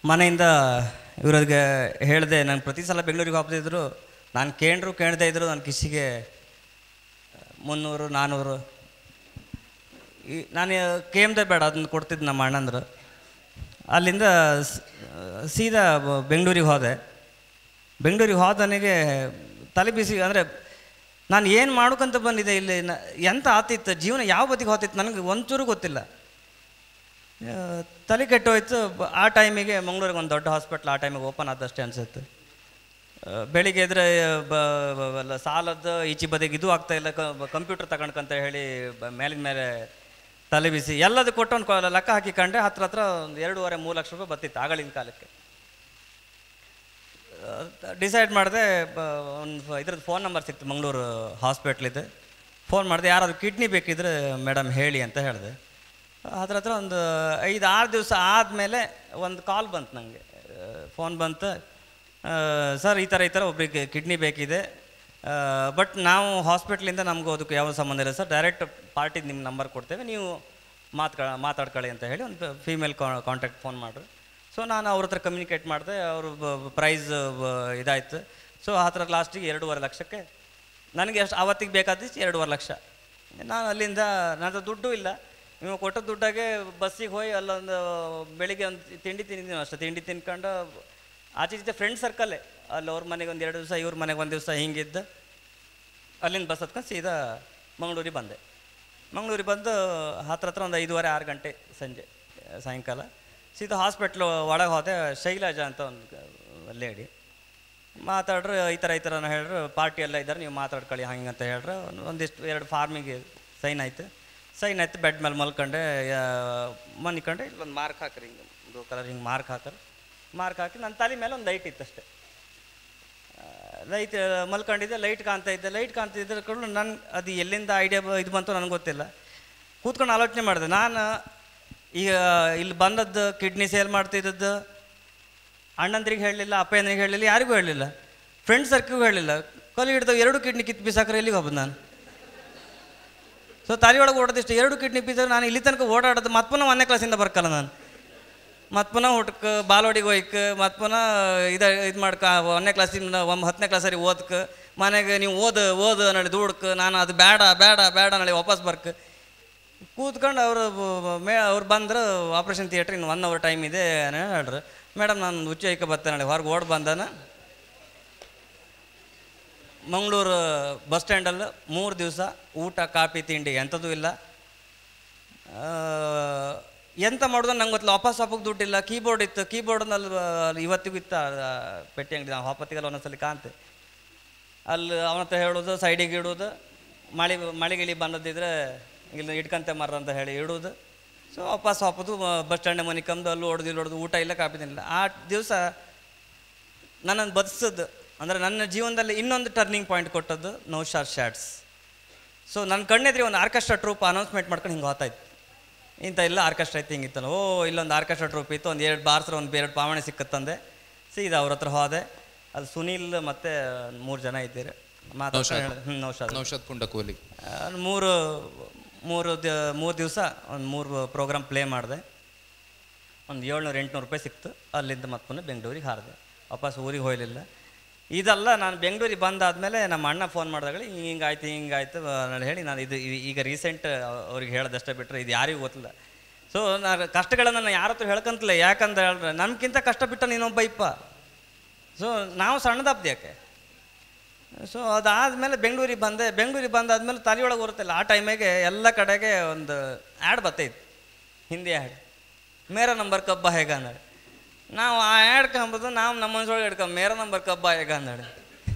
ಮನೆಯಿಂದ ಇವ್ರಿಗೆ ಹೇಳಿದೆ ನಾನು ಪ್ರತಿ ಸಲ ಬೆಂಗಳೂರಿಗೆ ಹೋಗ್ತಿದ್ರು ನಾನು ಕೇಂಡ್ರು ಕೇಳದೇ ಇದ್ರು ನನ್ನ ಕಿಸಿಗೆ ಮುನ್ನೂರು ನಾನ್ನೂರು ಈ ನಾನು ಕೇಮ್ದೆ ಬೇಡ ಅದನ್ನ ಕೊಡ್ತಿದ್ದು ನಮ್ಮ ಅಣ್ಣಂದ್ರು ಅಲ್ಲಿಂದ ಸ್- ಸೀದಾ ಬ- ಬೆಂಗಳೂರಿಗೆ ಹೋದೆ ಬೆಂಗಳೂರಿಗೆ ಹೋದನಿಗೆ ತಲೆ ಬಿಸಿ ಅಂದರೆ ನಾನು ಏನು ಮಾಡೋಕ್ಕಂತ ಬಂದಿದ್ದೆ ಇಲ್ಲಿ ನ ಎಂತ ಆತಿತ್ತು ಜೀವನ ಯಾವ ಬದಿಗೆ ಹೋತಿತ್ತು ನನಗೆ ಒಂಚೂರು ಗೊತ್ತಿಲ್ಲ ಆ, ತಲೆ ಕೆಟ್ಟೋಯ್ತು ಬ- ಆ ಟೈಮಿಗೆ ಮಂಗಳೂರಿಗೆ ಒಂದು ದೊಡ್ಡ ಹಾಸ್ಪಿಟ್ಲ್ ಆ ಟೈಮಿಗೆ ಓಪನ್ ಆದಷ್ಟೇ ಅನಿಸುತ್ತೆ ಬೆಳಿಗ್ಗೆ ಎದ್ರೆ ಬ ಬ- ಬ- ಸಾಲದ್ದು ಈಚೆ ಬದಿಗೆ ಇದು ಆಗ್ತಾ ಇಲ್ಲ ಕಂಪ್ಯೂಟರ್ ತಗೊಂಡ್ಕಂತ ಹೇಳಿ ಬ- ಮೇಲಿನ ಮೇಲೆ ತಲೆ ಬಿಸಿ ಎಲ್ಲದು ಕೊಟ್ಟು ಒಂದು ಲೆಕ್ಕ ಹಾಕಿಕೊಂಡೆ ಹತ್ರ ಹತ್ರ ಒಂದು ಎರಡೂವರೆ ಮೂರು ಲಕ್ಷ ರೂಪಾಯಿ ಬರ್ತಿತ್ತು ಆಗಳಿನ ಕಾಲಕ್ಕೆ ಡಿಸೈಡ್ ಮಾಡಿದೆ ಒಂದು ಇದ್ರದ್ದು ಫೋನ್ ನಂಬರ್ ಸಿಕ್ತು ಮಂಗಳೂರು ಹಾಸ್ಪಿಟ್ಲಿದೆ ಫೋನ್ ಮಾಡಿದೆ ಯಾರಾದ್ರು ಕಿಡ್ನಿ ಬೇಕಿದ್ರೆ ಮೇಡಮ್ ಹೇಳಿ ಅಂತ ಹೇಳಿದೆ ಅದ್ರ ಹತ್ರ ಒಂದು ಐದು ಆರು ದಿವಸ ಆದಮೇಲೆ ಒಂದು ಕಾಲ್ ಬಂತು ನನಗೆ ಫೋನ್ ಬಂತು ಸರ್ ಈ ಥರ ಈ ಥರ ಒಬ್ರಿಗೆ ಕಿಡ್ನಿ ಬೇಕಿದೆ ಬಟ್ ನಾವು ಹಾಸ್ಪಿಟ್ಲಿಂದ ನಮಗೂ ಅದಕ್ಕೆ ಯಾವ ಸಂಬಂಧ ಇಲ್ಲ ಸರ್ ಡೈರೆಕ್ಟ್ ಪಾರ್ಟಿದು ನಿಮ್ಮ ನಂಬರ್ ಕೊಡ್ತೇವೆ ನೀವು ಮಾತ್ಕ ಮಾತಾಡ್ಕೊಳ್ಳಿ ಅಂತ ಹೇಳಿ ಒಂದು ಫೀಮೇಲ್ ಕಾಂಟ್ಯಾಕ್ಟ್ ಫೋನ್ ಮಾಡ್ರು ಸೊ ನಾನು ಅವ್ರ ಹತ್ರ ಕಮ್ಯುನಿಕೇಟ್ ಮಾಡಿದೆ ಅವರು ಪ್ರೈಸ್ ಇದಾಯಿತು ಸೊ ಆ ಥರ ಲಾಸ್ಟಿಗೆ ಎರಡೂವರೆ ಲಕ್ಷಕ್ಕೆ ನನಗೆ ಎಷ್ಟು ಅವತ್ತಿಗೆ ಬೇಕಾದಿತ್ತು ಎರಡೂವರೆ ಲಕ್ಷ ನಾನು ಅಲ್ಲಿಂದ ನನ್ನ ದುಡ್ಡು ಇಲ್ಲ ನೀವು ಕೊಟ್ಟ ದುಡ್ಡಾಗೆ ಬಸ್ಸಿಗೆ ಹೋಗಿ ಅಲ್ಲೊಂದು ಬೆಳಿಗ್ಗೆ ಒಂದು ತಿಂಡಿ ತಿಂದಿದ್ದೀನಿ ಅಷ್ಟೇ ತಿಂಡಿ ತಿನ್ಕೊಂಡು ಆಚೆ ಈಚೆ ಫ್ರೆಂಡ್ ಸರ್ಕಲ್ಲೇ ಅಲ್ಲಿ ಅವ್ರ ಮನೆಗೆ ಒಂದು ಎರಡು ದಿವಸ ಇವ್ರ ಮನೆಗೆ ಒಂದು ದಿವಸ ಹಿಂಗಿದ್ದು ಅಲ್ಲಿಂದ ಬಸ್ ಹತ್ಕೊಂಡು ಸೀದಾ ಮಂಗಳೂರಿಗೆ ಬಂದೆ ಮಂಗಳೂರಿಗೆ ಬಂದು ಹತ್ರ ಹತ್ರ ಒಂದು ಐದೂವರೆ ಆರು ಗಂಟೆ ಸಂಜೆ ಆ, ಸಾಯಂಕಾಲ ಸೀದಾ ಹಾಸ್ಪಿಟ್ಲು ಒಳಗೆ ಹೋದೆ ಶೈಲಜಾ ಅಂತ ಒಂದು ಲೇಡಿ ಮಾತಾಡ್ರು ಈ ಥರ ಈ ಥರ ಹೇಳ್ರು ಪಾರ್ಟಿ ಎಲ್ಲ ಇದ್ದಾರೆ ನೀವು ಮಾತಾಡ್ಕೊಳ್ಳಿ ಹಂಗೆ ಅಂತ ಹೇಳ್ರು ಒಂದ್- ಒಂದಿಷ್ಟು ಎರಡು ಫಾರ್ಮಿಗೆ ಸೈನ್ ಆಯ್ತು ಸೈನ್ ಆಯ್ತು ಬೆಡ್ ಮೇಲೆ ಮಲ್ಕೊಂಡೆ ಮನ್ಕೊಂಡೆ ಇಲ್ಲೊಂದು ಮಾರ್ಕ್ ಹಾಕ್ರಿ ಹಿಂಗೆ ಬ್ಲೂ ಕಲರ್ ಹಿಂಗೆ ಮಾರ್ಕ್ ಹಾಕರು ಮಾರ್ಕ್ ಹಾಕಿ ನನ್ನ ತಲೆ ಮೇಲೆ ಒಂದು ಲೈಟ್ ಇತ್ತು ಅಷ್ಟೇ ಲೈಟ್ ಮಲ್ಕೊಂಡಿದ್ದೆ ಲೈಟ್ ಕಾಣ್ತಾ ಇದ್ದೆ ಲೈಟ್ ಕಾಣ್ತಾ ಇದ್ದ ಕೂಡ ನನ್ ಅದು ಎಲ್ಲಿಂದ ಐಡಿಯಾ ಇದು ಬಂತು ನನಗೆ ಗೊತ್ತಿಲ್ಲ ಕೂತ್ಕೊಂಡು ಆಲೋಚನೆ ಮಾಡಿದೆ ನಾನು ಈಗ ಇಲ್ಲಿ ಬಂದದ್ದು ಕಿಡ್ನಿ ಸೇಲ್ ಮಾಡ್ತಿದ್ದದ್ದು ಅಣ್ಣಂದ್ರಿಗೆ ಹೇಳಲಿಲ್ಲ ಅಪ್ಪಯ್ಯಂದ್ರಿಗೆ ಹೇಳಲಿಲ್ಲ ಯಾರಿಗೂ ಹೇಳಲಿಲ್ಲ ಫ್ರೆಂಡ್ ಸರ್ಕಿಗೂ ಹೇಳಲಿಲ್ಲ ಕಲಿ ಹಿಡ್ದು ಎರಡು ಕಿಡ್ನಿ ಕಿತ್ತು ಬಿಸಾಕ್ರೆ ಎಲ್ಲಿಗೆ ಹೋಗ್ಬೋದು ನಾನು ಸೊ ತಲೆಯೊಳಗೆ ಓಡೋದಿಷ್ಟು ಎರಡು ಕಿಡ್ನಿ ಬಿದ್ದರೆ ನಾನು ಇಲ್ಲಿ ತನಕ ಓಡಾಡೋದು ಮತ್ತೆ ಪುನಃ ಒಂದನೇ ಕ್ಲಾಸಿಂದ ಬರ್ಕಲ್ಲ ನಾನು ಮತ್ತು ಪುನಃ ಊಟಕ್ಕೆ ಬಾಲವಾಡಿಗೆ ಹೋಯ್ಕೆ ಮತ್ತು ಪುನಃ ಇದು ಇದು ಮಾಡ್ಕ ಒಂದನೇ ಕ್ಲಾಸಿಂದ ಒಮ್ಮೆ ಹತ್ತನೇ ಕ್ಲಾಸರಿ ಓದ್ಕೆ ಮನೆಗೆ ನೀವು ಓದು ಓದು ನಳಿ ದುಡ್ಕ ನಾನು ಅದು ಬೇಡ ಬೇಡ ಬೇಡ ನಳಿ ವಾಪಸ್ ಬರ್ಕ ಕೂತ್ಕೊಂಡು ಅವರು ಮೇ ಅವ್ರು ಬಂದ್ರೆ ಆಪ್ರೇಷನ್ ಥಿಯೇಟ್ರ್ ಇನ್ನು ಒನ್ ಅವರ್ ಟೈಮ್ ಇದೆ ಅಂತ ಹೇಳ್ರು ಮೇಡಮ್ ನಾನು ಹುಚ್ಚು ಐಕ ಬರ್ತೇನೆ ನಾಳೆ ಹೊರಗೆ ಓಡ್ ಬಂದಾನ ಮಂಗಳೂರು ಬಸ್ ಸ್ಟ್ಯಾಂಡಲ್ಲಿ ಮೂರು ದಿವಸ ಊಟ ಕಾಫಿ ತಿಂಡಿ ಎಂಥದ್ದು ಇಲ್ಲ ಆ, ಎಂತ ಮಾಡೋದು ನಂಗೆ ಗೊತ್ತಿಲ್ಲ ವಾಪಸ್ ವಾಪಕ್ಕೆ ದುಡ್ಡಿಲ್ಲ ಕೀಬೋರ್ಡ್ ಇತ್ತು ಕೀಬೋರ್ಡ್ನಲ್ಲಿ ಇವತ್ತಿಗೂ ಇತ್ತು ಆ ಪೆಟ್ಟಿ ಅಂಗಡಿ ನಾವು ವಾಪತ್ತಿಗೆಲ್ಲ ಒಂದೊಂದ್ಸಲಿ ಕಾಂತೆ ಅಲ್ಲಿ ಅವನ ಹತ್ರ ಹೇಳೋದು ಸೈಡಿಗೆ ಇಡೋದು ಮಳೆ ಮಳೆ ಗಿಳಿ ಬಂದದ್ದಿದ್ರೆ ಇಲ್ಲಿ ಇಟ್ಕಂತೆ ಮರ ಅಂತ ಹೇಳಿ ಇಡೋದು ಸೊ ವಾಪಸ್ ಹಾಕೋದು ಬಸ್ ಸ್ಟ್ಯಾಂಡ್ ಮನೆ ಕಮ್ದು ಅಲ್ಲಿ ಹೊಡೆದು ಇಲ್ಲಿ ಹೊಡೆದು ಊಟ ಇಲ್ಲ ಕಾಪಿ ತಿನ್ನಿಲ್ಲ ಆ ದಿವಸ ನನ್ನನ್ನು ಬದುಕಿಸೋದು ಅಂದರೆ ನನ್ನ ಜೀವನದಲ್ಲಿ ಇನ್ನೊಂದು ಟರ್ನಿಂಗ್ ಪಾಯಿಂಟ್ ಕೊಟ್ಟದ್ದು ನೌಶಾರ್ ಶಾಟ್ಸ್ ಸೊ ನನ್ನ ಕಣ್ಣೆದ್ರಿ ಒಂದು ಆರ್ಕೆಸ್ಟ್ರಾ ಟ್ರೂಪ್ ಅನೌನ್ಸ್ಮೆಂಟ್ ಮಾಡ್ಕೊಂಡು ಹಿಂಗೆ ಹೋಗ್ತಾಯಿತ್ತು ಇಂಥ ಇಲ್ಲ ಆರ್ಕೆಸ್ಟ್ರಾ ಐತಿ ಹಿಂಗಿತ್ತಲ್ಲ ಓ ಇಲ್ಲೊಂದು ಆರ್ಕೆಸ್ಟ್ರಾ ಟ್ರೂಪ್ ಇತ್ತು ಒಂದು ಎರಡು ಬಾರ್ಸ್ರ ಒಂದು ಎರಡು ಪಾವಣೆ ಸಿಕ್ಕತ್ತಂದೆ ಸೀದಾ ಅವ್ರ ಹತ್ರ ಹೋದೆ ಅಲ್ಲಿ ಸುನೀಲ್ ಮತ್ತು ಮೂರು ಜನ ಇದ್ದೀರಿ ಮಾತಾಡ್ಕೊಂಡು ಹೇಳಿದೆ ಹ್ಞೂ ನೌಶಾದ್ ನೌಷಾದ್ ಪುಂಡಕೋಲಿ ಆ, ಮೂರು ಮೂರು ದ ಮೂರು ದಿವಸ ಒಂದು ಮೂರು ಪ್ರೋಗ್ರಾಮ್ ಪ್ಲೇ ಮಾಡಿದೆ ಒಂದು ಏಳ್ನೂರು ಎಂಟುನೂರು ರೂಪಾಯಿ ಸಿಕ್ತು ಅಲ್ಲಿಂದ ಮತ್ತೆ ಪುನಃ ಬೆಂಗಳೂರಿಗೆ ಹಾರಿದೆ ವಾಪಸ್ ಊರಿಗೆ ಹೋಗಲಿಲ್ಲ ಇದಲ್ಲ ನಾನು ಬೆಂಗಳೂರಿಗೆ ಬಂದಾದಮೇಲೆ ನಮ್ಮ ಅಣ್ಣ ಫೋನ್ ಮಾಡಿದಾಗ ಹಿಂಗಾಯ್ತು ಹಿಂಗಾಯ್ತು ನಾನು ಹೇಳಿ ನಾನು ಇದು ಇದು ಈಗ ರೀಸೆಂಟ್ ಅವ್ರಿಗೆ ಹೇಳ್ದಷ್ಟೇ ಬಿಟ್ಟರೆ ಇದು ಯಾರಿಗೂ ಗೊತ್ತಿಲ್ಲ ಸೊ ನಾನು ಕಷ್ಟಗಳನ್ನು ನಾನು ಯಾರ ಹತ್ರ ಹೇಳ್ಕೊಂತಿಲ್ಲ ಯಾಕಂತ ಹೇಳಿದ್ರೆ ನಮ್ಗಿಂತ ಕಷ್ಟ ಬಿಟ್ಟ ನೀನೊಬ್ಬ ಇಪ್ಪ ಸೊ ನಾವು ಸಣ್ಣದಪ್ಪ ಯಾಕೆ ಸೊ ಅದಾದಮೇಲೆ ಬೆಂಗಳೂರಿಗೆ ಬಂದೆ ಬೆಂಗಳೂರಿಗೆ ಬಂದಾದ್ಮೇಲೆ ತಲೆಯೊಳಗೆ ಬರುತ್ತಿಲ್ಲ ಆ ಟೈಮಿಗೆ ಎಲ್ಲ ಕಡೆಗೆ ಒಂದು ಆ್ಯಡ್ ಬರ್ತೈತೆ ಹಿಂದಿ ಆ್ಯಡ್ ಮೇರ ನಂಬರ್ ಕಬ್ಬ ಹೇಗ ಅಂದಾಳೆ ನಾವು ಆ ಆ್ಯಡ್ ಕಂಬದು ನಾವು ನಮ್ಮ ಮನ್ಸೊಳಗೆ ಹಿಡ್ಕೊಂಬ ಮೇರ ನಂಬರ್ ಕಬ್ಬ ಹೇಗ ಅಂದಾಳೆ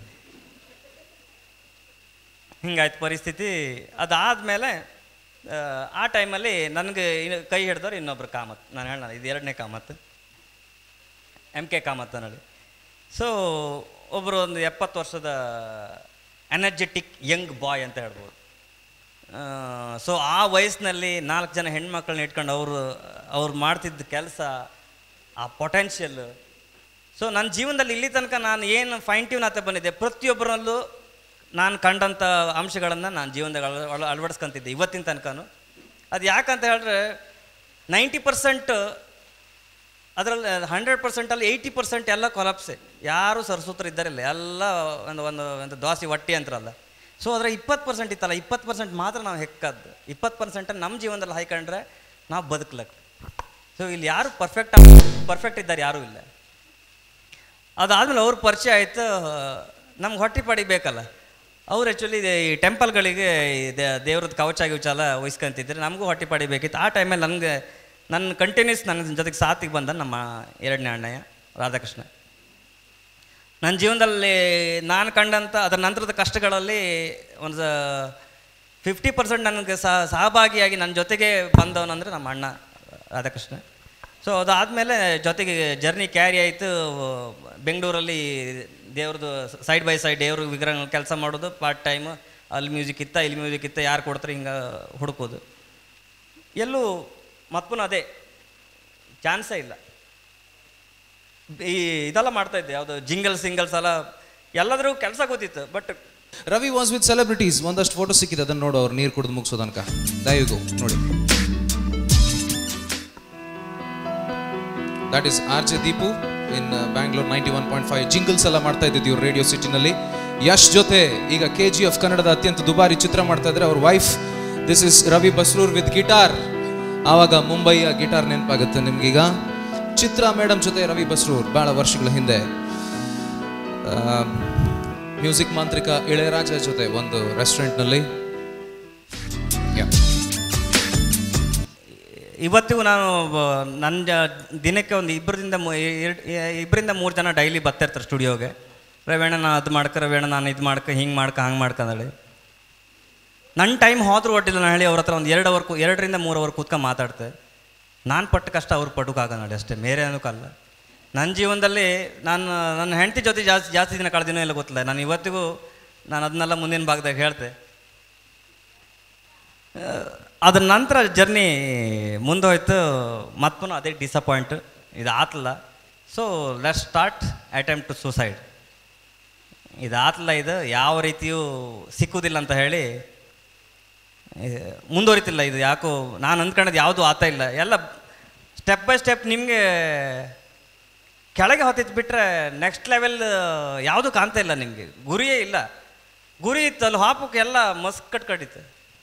ಹಿಂಗಾಯ್ತು ಪರಿಸ್ಥಿತಿ ಅದಾದಮೇಲೆ ಆ ಟೈಮಲ್ಲಿ ನನಗೆ ಇನ್ನು ಕೈ ಹಿಡ್ದವ್ರು ಇನ್ನೊಬ್ರು ಕಾಮತ್ ನಾನು ಹೇಳ ಇದು ಎರಡನೇ ಕಾಮತ್ ಎಮ್ ಕೆ ಕಾಮತ್ ಅನ್ನೋದು ಸೊ ಒಬ್ಬರು ಒಂದು ಎಪ್ಪತ್ತು ವರ್ಷದ ಎನರ್ಜೆಟಿಕ್ ಯಂಗ್ ಬಾಯ್ ಅಂತ ಹೇಳ್ಬೋದು ಸೊ ಆ ವಯಸ್ಸಿನಲ್ಲಿ ನಾಲ್ಕು ಜನ ಹೆಣ್ಮಕ್ಳನ್ನ ಇಟ್ಕೊಂಡು ಅವರು ಅವ್ರು ಮಾಡ್ತಿದ್ದ ಕೆಲಸ ಆ ಪೊಟೆನ್ಷಿಯಲ್ ಸೊ ನನ್ನ ಜೀವನದಲ್ಲಿ ಇಲ್ಲಿ ತನಕ ನಾನು ಏನು ಫೈನ್ ಟ್ಯೂನ್ ಆತ ಬಂದಿದ್ದೆ ಪ್ರತಿಯೊಬ್ಬರಲ್ಲೂ ನಾನು ಕಂಡಂಥ ಅಂಶಗಳನ್ನು ನಾನು ಜೀವನದಾಗ ಅಳ ಅಳ- ಅಳವಡಿಸ್ಕೊಂತಿದ್ದೆ ಇವತ್ತಿನ ತನಕನೂ ಅದು ಯಾಕಂತ ಹೇಳಿದ್ರೆ ನೈಂಟಿ ಪರ್ಸೆಂಟ್ ಅದರಲ್ಲಿ ಹಂಡ್ರೆಡ್ ಪರ್ಸೆಂಟಲ್ಲಿ ಏಯ್ಟಿ ಪರ್ಸೆಂಟ್ ಎಲ್ಲ ಕೊಲಾಪ್ಸೆ ಯಾರೂ ಸರಸೂತ್ರ ಇದ್ದಾರಿಲ್ಲ ಎಲ್ಲ ಒಂದು ಒಂದು ಒಂದು ದೋಸೆ ಹೊಟ್ಟಿ ಅಂತಾರಲ್ಲ ಸೊ ಅದರ ಇಪ್ಪತ್ತು ಪರ್ಸೆಂಟ್ ಇತ್ತಲ್ಲ ಇಪ್ಪತ್ತು ಪರ್ಸೆಂಟ್ ಮಾತ್ರ ನಾವು ಹೆಕ್ಕದ್ದು ಇಪ್ಪತ್ತು ಪರ್ಸೆಂಟ್ ನಮ್ಮ ಜೀವನದಲ್ಲಿ ಹಾಯ್ಕೊಂಡ್ರೆ ನಾವು ಬದುಕ್ಲಕ್ಕೆ ಸೊ ಇಲ್ಲಿ ಯಾರು ಪರ್ಫೆಕ್ಟ್ ಪರ್ಫೆಕ್ಟ್ ಇದ್ದಾರೆ ಯಾರೂ ಇಲ್ಲ ಅದಾದಮೇಲೆ ಅವ್ರ ಪರಿಚಯ ಆಯಿತು ನಮ್ಗೆ ಹೊಟ್ಟೆ ಪಾಡಿ ಬೇಕಲ್ಲ ಅವ್ರು ಆ್ಯಕ್ಚುಲಿ ಈ ಟೆಂಪಲ್ಗಳಿಗೆ ಈ ದೇ- ದೇವ್ರದ್ದು ಕವಚ ಗಿವಚ ಎಲ್ಲ ವಹಿಸ್ಕೊಂತಿದ್ರೆ ನಮಗೂ ಹೊಟ್ಟೆ ಪಾಡಿ ಬೇಕಿತ್ತು ಆ ಟೈಮಲ್ಲಿ ನನಗೆ ನನ್ನ ಕಂಟಿನ್ಯೂಸ್ ನನ್ನ ಜೊತೆಗೆ ಸಾತಿಗೆ ಬಂದ ನಮ್ಮ ಎರಡನೇ ಅಣ್ಣಯ್ಯ ರಾಧಾಕೃಷ್ಣ ನನ್ನ ಜೀವನದಲ್ಲಿ ನಾನು ಕಂಡಂಥ ಅದರ ನಂತರದ ಕಷ್ಟಗಳಲ್ಲಿ ಒಂದು ಫಿಫ್ಟಿ ಪರ್ಸೆಂಟ್ ನನಗೆ ಸಹ ಸಹಭಾಗಿಯಾಗಿ ನನ್ನ ಜೊತೆಗೆ ಬಂದವನಂದರೆ ನಮ್ಮ ಅಣ್ಣ ರಾಧಾಕೃಷ್ಣ ಸೊ ಅದಾದಮೇಲೆ ಜೊತೆಗೆ ಜರ್ನಿ ಕ್ಯಾರಿ ಆಯಿತು ಬೆಂಗಳೂರಲ್ಲಿ ದೇವ್ರದ್ದು ಸೈಡ್ ಬೈ ಸೈಡ್ ದೇವ್ರ ವಿಗ್ರಹ ಕೆಲಸ ಮಾಡೋದು ಪಾರ್ಟ್ ಟೈಮ್ ಅಲ್ಲಿ ಮ್ಯೂಸಿಕ್ ಇತ್ತ ಇಲ್ಲಿ ಮ್ಯೂಸಿಕ್ ಇತ್ತ ಯಾರು ಕೊಡ್ತಾರೆ ಹಿಂಗೆ ಹುಡುಕೋದು ಎಲ್ಲೂ ಮತ್ಪುನ ಅದೇ ಚಾನ್ಸೇ ಇಲ್ಲ ಈ ಇದೆಲ್ಲ ಮಾಡ್ತಾ ಇದ್ದೆ ಯಾವುದು ಜಿಂಗಲ್ ಸಿಂಗಲ್ಸ್ ಎಲ್ಲ ಎಲ್ಲಾದ್ರೂ ಕೆಲಸ ಗೊತ್ತಿತ್ತು but Ravi was with celebrities ಒಂದಷ್ಟು ಫೋಟೋ ಸಿಕ್ಕಿದೆ ಅದನ್ನ ನೋಡು ಅವ್ರು ನೀರು ಕುಡಿದು ಮುಗಿಸೋ ತನಕ ದಯವಿಗೂ ನೋಡಿ that is R J Deepu in Bangalore ninety one point five jingles ಎಲ್ಲ ಮಾಡ್ತಾ ಇದ್ದಿದ್ದು ಇವ್ರು ರೇಡಿಯೋ ಸಿಟಿನಲ್ಲಿ ಯಶ್ ಜೊತೆ ಈಗ ಕೆ ಜಿ ಎಫ್ ಕನ್ನಡದ ಅತ್ಯಂತ ದುಬಾರಿ ಚಿತ್ರ ಮಾಡ್ತಾ ಇದ್ರೆ ಅವ್ರ wife this is Ravi Basrur with guitar ಆವಾಗ ಮುಂಬೈಯ ಗಿಟಾರ್ ನೆನಪಾಗುತ್ತೆ ನಿಮ್ಗೀಗ ಚಿತ್ರ ಮೇಡಮ್ ಜೊತೆ ರವಿ ಬಸ್ರೂರ್ ಬಹಳ ವರ್ಷಗಳ ಹಿಂದೆ ಮ್ಯೂಸಿಕ್ ಮಾಂತ್ರಿಕ ಇಳೆಯರಾಜ ಜೊತೆ ಒಂದು ರೆಸ್ಟೋರೆಂಟ್ನಲ್ಲಿ ಇವತ್ತಿಗೂ ನಾನು ಬ- ನನ್ನ ಜ- ದಿನಕ್ಕೆ ಒಂದು ಇಬ್ಬರಿಂದ ಮೂ- ಎರಡ್- ಇಬ್ಬರಿಂದ ಮೂರು ಜನ ಡೈಲಿ ಬರ್ತಿರ್ತಾರೆ ಸ್ಟುಡಿಯೋಗೆ ರವೇಣ ನಾನು ಅದು ಮಾಡ್ಕ ರವೇಣ ನಾನು ಇದು ಮಾಡ್ಕ ಹಿಂಗೆ ಮಾಡ್ಕ ಹಂಗೆ ಮಾಡ್ಕೊಂಡಳಿ ನನ್ನ ಟೈಮ್ ಹೋದ್ರೂ ಒಟ್ಟಿಲ್ಲ ನಾನು ಹೇಳಿ ಅವ್ರ ಹತ್ರ ಒಂದು ಎರಡು ಅವರ್ ಕೂ ಎರಡರಿಂದ ಮೂರು ಅವರ್ ಕೂತ್ಕೊಂಡು ಮಾತಾಡ್ತೆ ನಾನು ಪಟ್ಟ ಕಷ್ಟ ಅವ್ರು ಪಟ್ಟುಕಾಗ ನೋಡಿ ಅಷ್ಟೇ ಬೇರೆ ಏನಕ್ಕಲ್ಲ ನನ್ನ ಜೀವನದಲ್ಲಿ ನಾನು ನನ್ನ ಹೆಂಡತಿ ಜೊತೆ ಜಾಸ್ತಿ ಜಾಸ್ತಿ ದಿನ ಕಳೆದಿನೋ ಇಲ್ಲ ಗೊತ್ತಿಲ್ಲ ನಾನು ಇವತ್ತಿಗೂ ನಾನು ಅದನ್ನೆಲ್ಲ ಮುಂದಿನ ಭಾಗದಾಗ ಹೇಳ್ತೆ ಅದ್ರ ನಂತರ ಜರ್ನಿ ಮುಂದೋಯ್ತು ಮತ್ತೂ ಅದೇ ಡಿಸಪಾಯಿಂಟ್ ಇದು ಆತಲ್ಲ so let start attempt to suicide ಇದು ಆತಲ್ಲ ಇದು ಯಾವ ರೀತಿಯೂ ಸಿಕ್ಕುವುದಿಲ್ಲ ಅಂತ ಹೇಳಿ ಏ, ಮುಂದುವರಿತಿಲ್ಲ ಇದು ಯಾಕೋ ನಾನು ಅಂದ್ಕೊಂಡದ್ದು ಯಾವುದೂ ಆತ ಇಲ್ಲ ಎಲ್ಲ ಸ್ಟೆಪ್ ಬೈ ಸ್ಟೆಪ್ ನಿಮಗೆ ಕೆಳಗೆ ಹೊತ್ತಿತ್ತು ಬಿಟ್ಟರೆ ನೆಕ್ಸ್ಟ್ ಲೆವೆಲ್ ಯಾವುದೂ ಕಾಣ್ತಾ ಇಲ್ಲ ನಿಮಗೆ ಗುರಿಯೇ ಇಲ್ಲ ಗುರಿ ಇತ್ತು ಅಲ್ಲಿ ಹಾಪಕ್ಕೆ ಎಲ್ಲ ಮಸ್ಕ್ ಕಟ್ಕೊಂಡಿತ್ತು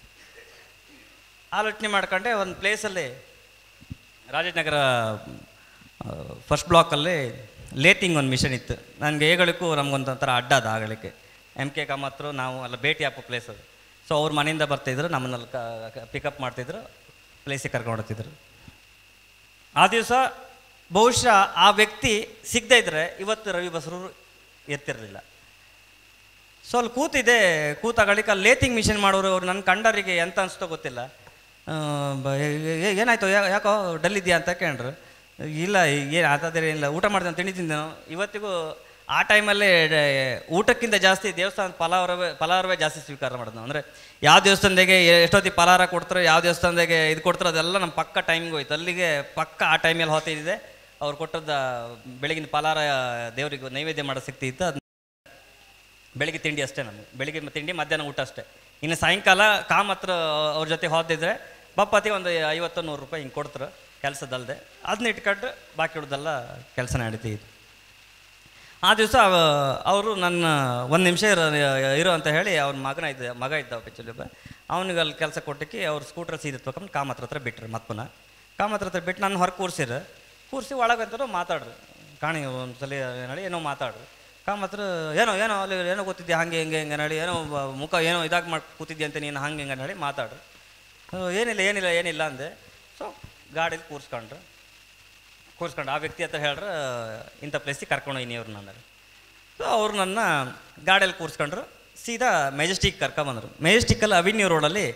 ಆಲೋಚನೆ ಮಾಡ್ಕೊಂಡೆ ಒಂದು ಪ್ಲೇಸಲ್ಲಿ ರಾಜನಗರ ಫಸ್ಟ್ ಬ್ಲಾಕಲ್ಲಿ ಲೇತಿಂಗ್ ಒಂದು ಮಿಷನ್ ಇತ್ತು ನನಗೆ ಹೇಗಳಿಗೂ ನಮಗೊಂದು ಒಂಥರ ಅಡ್ಡ ಅದು ಆಗಲಿಕ್ಕೆ ಎಮ್ ಕೆ ಕಾಮತ್ರು ನಾವು ಎಲ್ಲ ಭೇಟಿ ಹಾಕೋ ಪ್ಲೇಸ್ ಅದು ಸೊ ಅವ್ರ ಮನೆಯಿಂದ ಬರ್ತಿದ್ರು ನಮ್ಮನ್ನಲ್ಲಿ ಪಿಕಪ್ ಮಾಡ್ತಿದ್ರು ಪ್ಲೇಸಿಗೆ ಕರ್ಕೊಂಡು ಹೋಗ್ತಿದ್ರು ಆ ದಿವಸ ಬಹುಶಃ ಆ ವ್ಯಕ್ತಿ ಸಿಗದೇ ಇದ್ದರೆ ಇವತ್ತು ರವಿ ಬಸರೂರು ಎತ್ತಿರಲಿಲ್ಲ ಸೊ ಅಲ್ಲಿ ಕೂತಿದೆ ಕೂತಾಗಳಿಕ ಲೇತಿಂಗ್ ಮಿಷನ್ ಮಾಡೋರು ಅವ್ರು ನನ್ನ ಕಂಡರಿಗೆ ಎಂತ ಅನಿಸ್ತೋ ಗೊತ್ತಿಲ್ಲ ಆ, ಬ- ಏ- ಏ- ಏನಾಯ್ತು ಯಾ- ಯಾಕೋ ಡಲ್ ಇದೆಯಾ ಅಂತ ಕೇಳ್ರು ಇಲ್ಲ ಏನು ಆತದ್ರೆ ಇಲ್ಲ ಊಟ ಮಾಡ್ದೆ ತಿಂಡಿ ತಿಂದೆ ನಾನು ಇವತ್ತಿಗೂ ಆ ಟೈಮಲ್ಲೇ ಊಟಕ್ಕಿಂತ ಜಾಸ್ತಿ ದೇವಸ್ಥಾನದ ಪಲಾವರವೇ ಪಲಾವರವೇ ಜಾಸ್ತಿ ಸ್ವೀಕಾರ ಮಾಡೋದು ನಾವು ಅಂದರೆ ಯಾವ ದೇವಸ್ಥಾನದಾಗೆ ಎಷ್ಟೊತ್ತಿಗೆ ಪಲಾರ ಕೊಡ್ತಾರೋ ಯಾವ ದೇವಸ್ಥಾನದಾಗೆ ಇದು ಕೊಡ್ತಾರೋ ಅದೆಲ್ಲ ನಮ್ಮ ಪಕ್ಕ ಟೈಮಿಗೆ ಹೋಯ್ತು ಅಲ್ಲಿಗೆ ಪಕ್ಕ ಆ ಟೈಮಲ್ಲಿ ಹೊತ್ತಿದೆ ಅವ್ರು ಕೊಟ್ಟದ್ದ ಬೆಳಗಿನ ಪಲಾರ ದೇವರಿಗೆ ನೈವೇದ್ಯ ಮಾಡೋ ಶಕ್ತಿ ಇತ್ತು ಅದ್ನ ಬೆಳಿಗ್ಗೆ ತಿಂಡಿ ಅಷ್ಟೇ ನಮಗೆ ಬೆಳಿಗ್ಗೆ ಮ- ತಿಂಡಿ ಮಧ್ಯಾಹ್ನ ಊಟ ಅಷ್ಟೇ ಇನ್ನು ಸಾಯಂಕಾಲ ಕಾಮ್ ಹತ್ರ ಅವ್ರ ಜೊತೆ ಹೋದಿದ್ರೆ ಬಪ್ಪತ್ತಿಗೆ ಒಂದು ಐವತ್ತು ನೂರು ರೂಪಾಯಿ ಹಿಂಗೆ ಕೊಡ್ತಾರೆ ಕೆಲಸದಲ್ಲದೆ ಅದನ್ನ ಇಟ್ಕೊಂಡು ಬಾಕಿ ಉಳ್ದೆಲ್ಲ ಕೆಲಸ ನಡೀತಿತ್ತು ಆ ದಿವಸ ಅವರು ನನ್ನ ಒಂದು ನಿಮಿಷ ಇರೋ ಇರೋ ಅಂತ ಹೇಳಿ ಅವ್ನ ಮಗನ ಇದ್ದ ಮಗ ಇದ್ದ ಆ್ಯಕ್ಚುಲಿ ಅವನಿಗೆ ಅಲ್ಲಿ ಕೆಲಸ ಕೊಟ್ಟಕ್ಕೆ ಅವ್ರು ಸ್ಕೂಟ್ರ್ ಸೀದಾ ತೊಗೊಂಡು ಕಾಮ್ ಹತ್ರ ಹತ್ರ ಬಿಟ್ರು ಮತ್ತೆ ಪುನಃ ಕಾಮ್ ಹತ್ರ ಹತ್ರ ಬಿಟ್ಟು ನಾನು ಹೊರಗೆ ಕೂರ್ಸಿರ ಕೂರಿಸಿ ಒಳಗಂತಾರು ಮಾತಾಡ್ರು ಕಾಣಿ ಒಂದು ಸಲ ನೋಡಿ ಏನೋ ಮಾತಾಡ್ರು ಕಾಮ್ ಹತ್ರ ಏನೋ ಏನೋ ಅಲ್ಲಿ ಏನೋ ಗೊತ್ತಿದ್ದೆ ಹಾಗೆ ಹಿಂಗೆ ಹಿಂಗೆ ನಡಿ ಏನೋ ಬ- ಮುಖ ಏನೋ ಇದಾಗಿ ಮಾಡಿ ಕೂತಿದ್ದೆ ಅಂತ ನೀನು ಹಂಗೆ ಹಿಂಗೆ ನಡಿ ಮಾತಾಡ್ರು ಹ್ಞೂ, ಏನಿಲ್ಲ ಏನಿಲ್ಲ ಏನಿಲ್ಲ ಅಂದೆ ಸೊ ಗಾಡೀಲಿ ಕೂರಿಸ್ಕೊಂಡ್ರು ಕೂರಿಸ್ಕೊಂಡು ಆ ವ್ಯಕ್ತಿ ಹತ್ರ ಹೇಳ್ರೆ ಇಂಥ ಪ್ಲೇಸಿಗೆ ಕರ್ಕೊಂಡು ಹೋಗಿ ಅವ್ರು ನನ್ನ ಸೊ ಅವ್ರು ನನ್ನ ಗಾಡಿಯಲ್ಲಿ ಕೂರಿಸ್ಕೊಂಡ್ರು ಸೀದಾ ಮೆಜೆಸ್ಟಿಕ್ ಕರ್ಕೊಂಬಂದರು ಮೆಜೆಸ್ಟಿಕ್ಕಲ್ಲಿ ಅವಿನ್ಯೂ ರೋಡಲ್ಲಿ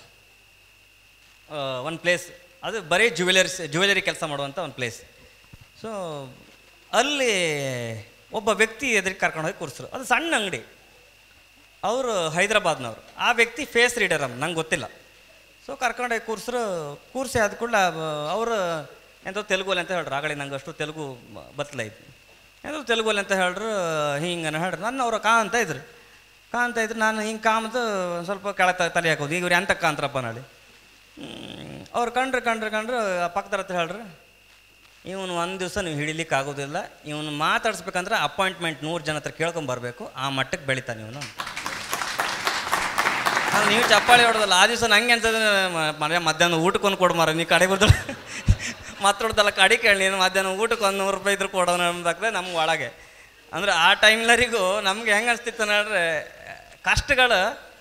ಒಂದು ಪ್ಲೇಸ್ ಅದು ಬರೀ ಜ್ಯುವೆಲರ್ಸ್ ಜ್ಯುವೆಲರಿ ಕೆಲಸ ಮಾಡುವಂಥ ಒಂದು ಪ್ಲೇಸ್ ಸೊ ಅಲ್ಲಿ ಒಬ್ಬ ವ್ಯಕ್ತಿ ಎದುರಿಗೆ ಕರ್ಕೊಂಡು ಹೋಗಿ ಕೂರಿಸ್ರು ಅದು ಸಣ್ಣ ಅಂಗಡಿ ಅವರು ಹೈದ್ರಾಬಾದ್ನವ್ರು ಆ ವ್ಯಕ್ತಿ ಫೇಸ್ ರೀಡರ್ ಅಮ್ಮ ನಂಗೆ ಗೊತ್ತಿಲ್ಲ ಸೊ ಕರ್ಕೊಂಡೋಗಿ ಕೂರ್ಸ್ರು ಕೂರ್ಸಿ ಆದ ಕೂಡಲೇ ಅವರು ಎಂತ ತೆಲುಗಲ್ಲಿ ಅಂತ ಹೇಳ್ರು ಆಗಲೇ ನಂಗೆ ಅಷ್ಟು ತೆಲುಗು ಬತ್ತಲ ಇತ್ತು ಎಂತ ತೆಲುಗಲ್ಲಿ ಅಂತ ಹೇಳ್ರು ಹಿಂಗೆ ಹೇಳ್ರು ನನ್ನ ಅವರು ಕಾ ಅಂತ ಇದ್ರು ಕಾ ಅಂತ ಇದ್ರು ನಾನು ಹಿಂಗೆ ಕಾಮದು ಒಂದ್ ಸ್ವಲ್ಪ ಕೆಳಗೆ ತಲೆ ಹಾಕೋದು ಈಗ ಇವ್ರು ಎಂತ ಕಾಂತ್ರಪ್ಪ ನಾಳೆ ಅವ್ರು ಕಂಡ್ರು ಕಂಡ್ರು ಕಂಡ್ರು ಆ ಪಕ್ಕದ ಹತ್ರ ಹೇಳ್ರು ಇವನು ಒಂದು ದಿವಸ ನೀವು ಹಿಡಿಲಿಕ್ಕೆ ಆಗೋದಿಲ್ಲ ಇವನು ಮಾತಾಡಿಸ್ಬೇಕಂದ್ರೆ ಅಪಾಯಿಂಟ್ಮೆಂಟ್ ನೂರು ಜನ ಹತ್ರ ಕೇಳ್ಕೊಂಬರ್ಬೇಕು ಆ ಮಟ್ಟಕ್ಕೆ ಬೆಳಿತಾನೆ ಇವನು ಅದು ನೀವು ಚಪ್ಪಾಳಿ ಹೊಡೆದಲ್ಲ ಆ ದಿವಸ ನಂಗೆ ಅನ್ಸದ ಮನೆ ಮಧ್ಯಾಹ್ನ ಊಟಕ್ಕೆ ಒಂದು ಕೊಡು ಮಾರ ನೀ ಕಡೆ ಬಂದ್ರೆ ಮತ್ತೊಡ್ದಲ್ಲ ಕಡೆ ಕೇಳಿ ನೀನು ಮಧ್ಯಾಹ್ನ ಊಟಕ್ಕೆ ಒಂದು ನೂರು ರೂಪಾಯಿ ಇದ್ರು ಕೊಡೋಣ ಅಂದಾಗ್ತದೆ ನಮ್ಗೆ ಒಳಗೆ ಅಂದ್ರೆ ಆ ಟೈಮ್ಲರಿಗೂ ನಮ್ಗೆ ಹೆಂಗೆ ಅನಿಸ್ತಿತ್ತು ನೋಡ್ರೆ ಕಷ್ಟಗಳು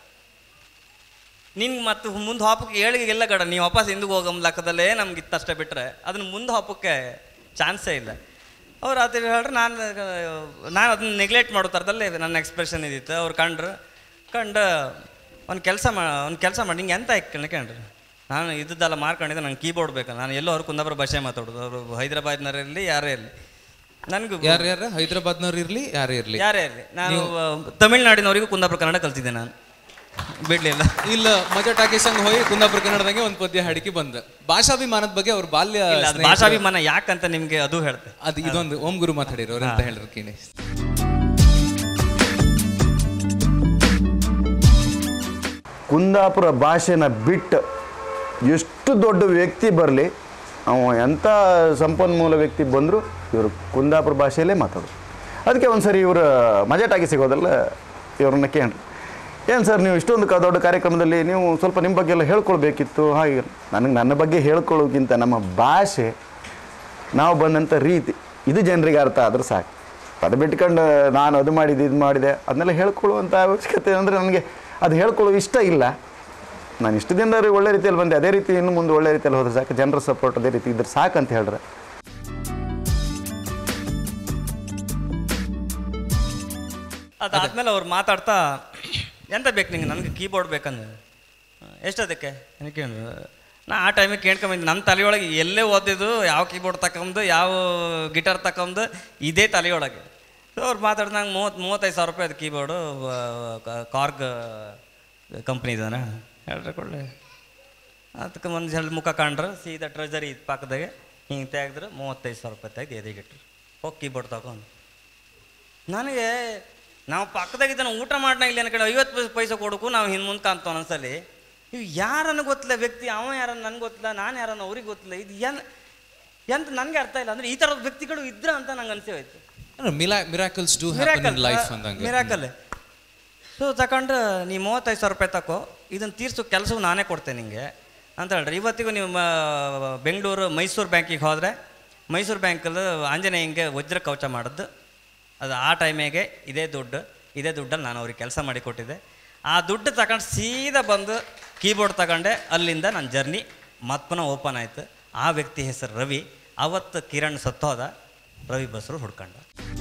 ನಿನ್ಗೆ ಮತ್ತು ಮುಂದೆ ಹಾಪಕ್ಕೆ ಏಳಿಗೆಲ್ಲ ಗಡ ನೀವು ವಾಪಸ್ ಹಿಂದಿಗೆ ಹೋಗೋ ಲೆಕ್ಕದಲ್ಲೇ ನಮ್ಗೆ ಇತ್ತಷ್ಟೇ ಬಿಟ್ಟರೆ ಅದನ್ನ ಮುಂದೆ ಹಾಪಕ್ಕೆ ಚಾನ್ಸೇ ಇಲ್ಲ ಅವ್ರು ಅದು ಹೇಳ್ರೆ ನಾನು ನಾನು ಅದನ್ನ ನೆಗ್ಲೆಕ್ಟ್ ಮಾಡೋ ಥರದಲ್ಲೇ ನನ್ನ ಎಕ್ಸ್ಪ್ರೆಷನ್ ಇದ್ದಿತ್ತು ಅವ್ರು ಕಂಡ್ರು ಕಂಡು ಒಂದು ಕೆಲಸ ಮಾ ಒಂದು ಕೆಲಸ ಮಾಡಿ ನಿಂಗೆ ಎಂತ ಕೇಳ್ರಿ ನಾನು ಇದ್ದದ್ದೆಲ್ಲ ಮಾರ್ಕೊಂಡಿದ್ದೆ ನಂಗೆ ಕೀಬೋರ್ಡ್ ಬೇಕು ನಾನು ಎಲ್ಲೋ ಅವ್ರು ಕುಂದಾಪುರ ಭಾಷೆ ಮಾತಾಡೋದು ಅವರು ಹೈದರಾಬಾದ್ನವರಿರಲಿ ಯಾರೇ ಇರಲಿ ನನಗೂ ಯಾರು ಯಾರು ಹೈದರಾಬಾದ್ನವ್ರು ಇರ್ಲಿ ಯಾರೇ ಇರ್ಲಿ ಯಾರೇ ಇರಲಿ ನಾನು ತಮಿಳ್ನಾಡಿನವರಿಗೂ ಕುಂದಾಪುರ ಕನ್ನಡ ಕಲ್ತಿದ್ದೆ ನಾನು ಬಿಡಲಿಲ್ಲ ಇಲ್ಲ ಮಜಾ ಟಾಕಿ ಸಂಘ ಹೋಗಿ ಕುಂದಾಪುರ ಕನ್ನಡದಂಗೆ ಒಂದು ಪದ್ಯ ಹಾಡಿಕೆ ಬಂದ ಭಾಷಾಭಿಮಾನದ ಬಗ್ಗೆ ಅವ್ರ ಬಾಲ್ಯ ಇಲ್ಲ ಅದು ಸ್ನೇಹಿತರು- ಭಾಷಾಭಿಮಾನ ಯಾಕಂತ ನಿಮಗೆ ಅದು ಹೇಳ್ತೆ ಅದು ಇದೊಂದು ಓಂ ಗುರು ಮಾತಾಡಿರೋ ಅವ್ರು ಅಂತ ಹೇಳಿದ್ರು ಕೇಳಿ ಕುಂದಾಪುರ ಭಾಷೆನ ಬಿಟ್ಟು ಎಷ್ಟು ದೊಡ್ಡ ವ್ಯಕ್ತಿ ಬರಲಿ ಅವ ಎಂಥ ಸಂಪನ್ಮೂಲ ವ್ಯಕ್ತಿ ಬಂದರೂ ಇವರು ಕುಂದಾಪುರ ಭಾಷೆಯಲ್ಲೇ ಮಾತಾಡೋದು ಅದಕ್ಕೆ ಒಂದು ಸರಿ ಇವರು ಮಜಾಟಾಗಿ ಸಿಗೋದಲ್ಲ ಇವ್ರನ್ನ ಕೇಳ್ರಿ ಏನು ಸರ್ ನೀವು ಇಷ್ಟೊಂದು ಕ ದೊಡ್ಡ ಕಾರ್ಯಕ್ರಮದಲ್ಲಿ ನೀವು ಸ್ವಲ್ಪ ನಿಮ್ಮ ಬಗ್ಗೆ ಎಲ್ಲ ಹೇಳ್ಕೊಳ್ಬೇಕಿತ್ತು ಹಾಗೆ ನನಗೆ ನನ್ನ ಬಗ್ಗೆ ಹೇಳ್ಕೊಳ್ಳೋಕ್ಕಿಂತ ನಮ್ಮ ಭಾಷೆ ನಾವು ಬಂದಂಥ ರೀತಿ ಇದು ಜನರಿಗೆ ಅರ್ಥ ಆದ್ರೆ ಸಾಕು ಅದು ಬಿಟ್ಕೊಂಡು ನಾನು ಅದು ಮಾಡಿದೆ ಇದು ಮಾಡಿದೆ ಅದನ್ನೆಲ್ಲ ಹೇಳ್ಕೊಳ್ಳುವಂಥ ಅವಶ್ಯಕತೆ ಅಂದರೆ ನನಗೆ ಅದು ಹೇಳ್ಕೊಳ್ಳೋ ಇಷ್ಟ ಇಲ್ಲ ನಾನು ಇಷ್ಟು ದಿನದವರೆಗೆ ಒಳ್ಳೆ ರೀತಿಯಲ್ಲಿ ಬಂದೆ ಅದೇ ರೀತಿ ಇನ್ನು ಮುಂದೆ ಒಳ್ಳೆ ರೀತಿಯಲ್ಲಿ ಹೋದ್ರೆ ಸಾಕು ಜನರ ಸಪೋರ್ಟ್ ಅದೇ ರೀತಿ ಇದ್ರೆ ಸಾಕು ಅಂತ ಹೇಳ್ರೆ ಅದಾದ್ಮೇಲೆ ಅವ್ರು ಮಾತಾಡ್ತಾ ಎಂತ ಬೇಕು ನಿಂಗೆ ನನಗೆ ಕೀಬೋರ್ಡ್ ಬೇಕಂದ್ರೆ ಎಷ್ಟದಕ್ಕೆ ಏನಕ್ಕೆ ನಾ ಆ ಟೈಮಿಗೆ ಕೇಳ್ಕೊಂಬಂದು ನನ್ನ ತಲೆಯೊಳಗೆ ಎಲ್ಲೇ ಓದಿದ್ದು ಯಾವ ಕೀಬೋರ್ಡ್ ತಗೊಂಡು ಯಾವ ಗಿಟಾರ್ ತಗೊಂಡು ಇದೇ ತಲೆಯೊಳಗೆ ಸೊ ಅವ್ರು ಮಾತಾಡಿದ ನಂಗೆ ಮೂವತ್ತು ಮೂವತ್ತೈದು ಸಾವಿರ ರೂಪಾಯಿ ಅದು ಕೀಬೋರ್ಡು ಕಾರ್ಗ್ ಕಂಪ್ನಿ ಇದಾನೆ ಹೇಳ್ರೆ ಕೊಳ್ಳಿ ಅದಕ್ಕೆ ಒಂದು ಹೇಳಿ ಮುಖ ಕಂಡ್ರೆ ಸೀದಾ ಟ್ರೆಜರಿ ಇದು ಪಕ್ಕದಾಗೆ ಹಿಂಗೆ ತೆಗೆದ್ರೆ ಮೂವತ್ತೈದು ಸಾವಿರ ರೂಪಾಯಿ ತೆಗೆದು ಎದೆಗಿಟ್ರು ಹೋಗಿ ಕೀಬೋರ್ಡ್ ತಗೊಂಡು ನನಗೆ ನಾವು ಪಕ್ಕದಾಗಿದ್ದಾನೆ ಊಟ ಮಾಡ್ನ ಇಲ್ಲಿ ಅನ್ಕೊಂಡು ಐವತ್ತು ಪೈಸೆ ಪೈಸೆ ಕೊಡೋಕು ನಾವು ಹಿಂದೆ ಮುಂದೆ ಕಾಣ್ತು ಒಂದೊಂದ್ಸಲಿ ಇವು ಯಾರನ್ನ ಗೊತ್ತಿಲ್ಲ ವ್ಯಕ್ತಿ ಅವ ಯಾರನ್ನ ನನಗೆ ಗೊತ್ತಿಲ್ಲ ನಾನು ಯಾರನ್ನ ಅವ್ರಿಗೆ ಗೊತ್ತಿಲ್ಲ ಇದು ಏನ್ ಎಂತ ನನಗೆ ಅರ್ಥ ಇಲ್ಲ ಅಂದ್ರೆ ಈ ಥರದ ವ್ಯಕ್ತಿಗಳು ಇದ್ರ ಅಂತ ನಂಗೆ ಅನಿಸಿ ಹೋಯ್ತು miracles do happen in life ಅಂದಂಗೆ ಮಿರಾಕಲ್ ಸೊ ತಗೊಂಡು ನೀ ಮೂವತ್ತೈದು ಸಾವಿರ ರೂಪಾಯಿ ತಕೋ ಇದನ್ನು ತೀರ್ಸೋ ಕೆಲಸವು ನಾನೇ ಕೊಡ್ತೇನೆ ನಿಮಗೆ ಅಂತ ಹೇಳ್ರಿ ಇವತ್ತಿಗೂ ನೀವು ಮ- ಬೆಂಗಳೂರು ಮೈಸೂರು ಬ್ಯಾಂಕಿಗೆ ಹೋದರೆ ಮೈಸೂರು ಬ್ಯಾಂಕಲ್ಲಿ ಆಂಜನೇಯಂಗೆ ವಜ್ರ ಕವಚ ಮಾಡಿದ್ದು ಅದು ಆ ಟೈಮಿಗೆ ಇದೇ ದುಡ್ಡು ಇದೇ ದುಡ್ಡಲ್ಲಿ ನಾನು ಅವ್ರಿಗೆ ಕೆಲಸ ಮಾಡಿ ಕೊಟ್ಟಿದ್ದೆ ಆ ದುಡ್ಡು ತಗೊಂಡು ಸೀದಾ ಬಂದು ಕೀಬೋರ್ಡ್ ತಗೊಂಡೆ ಅಲ್ಲಿಂದ ನನ್ನ ಜರ್ನಿ ಮತ್ತೆ ಪುನಃ ಓಪನ್ ಆಯಿತು ಆ ವ್ಯಕ್ತಿ ಹೆಸರು ರವಿ ಅವತ್ತು ಕಿರಣ್ ಸತ್ತೋದ ರವಿ ಬಸ್ರು ಹುಡ್ಕೊಂಡ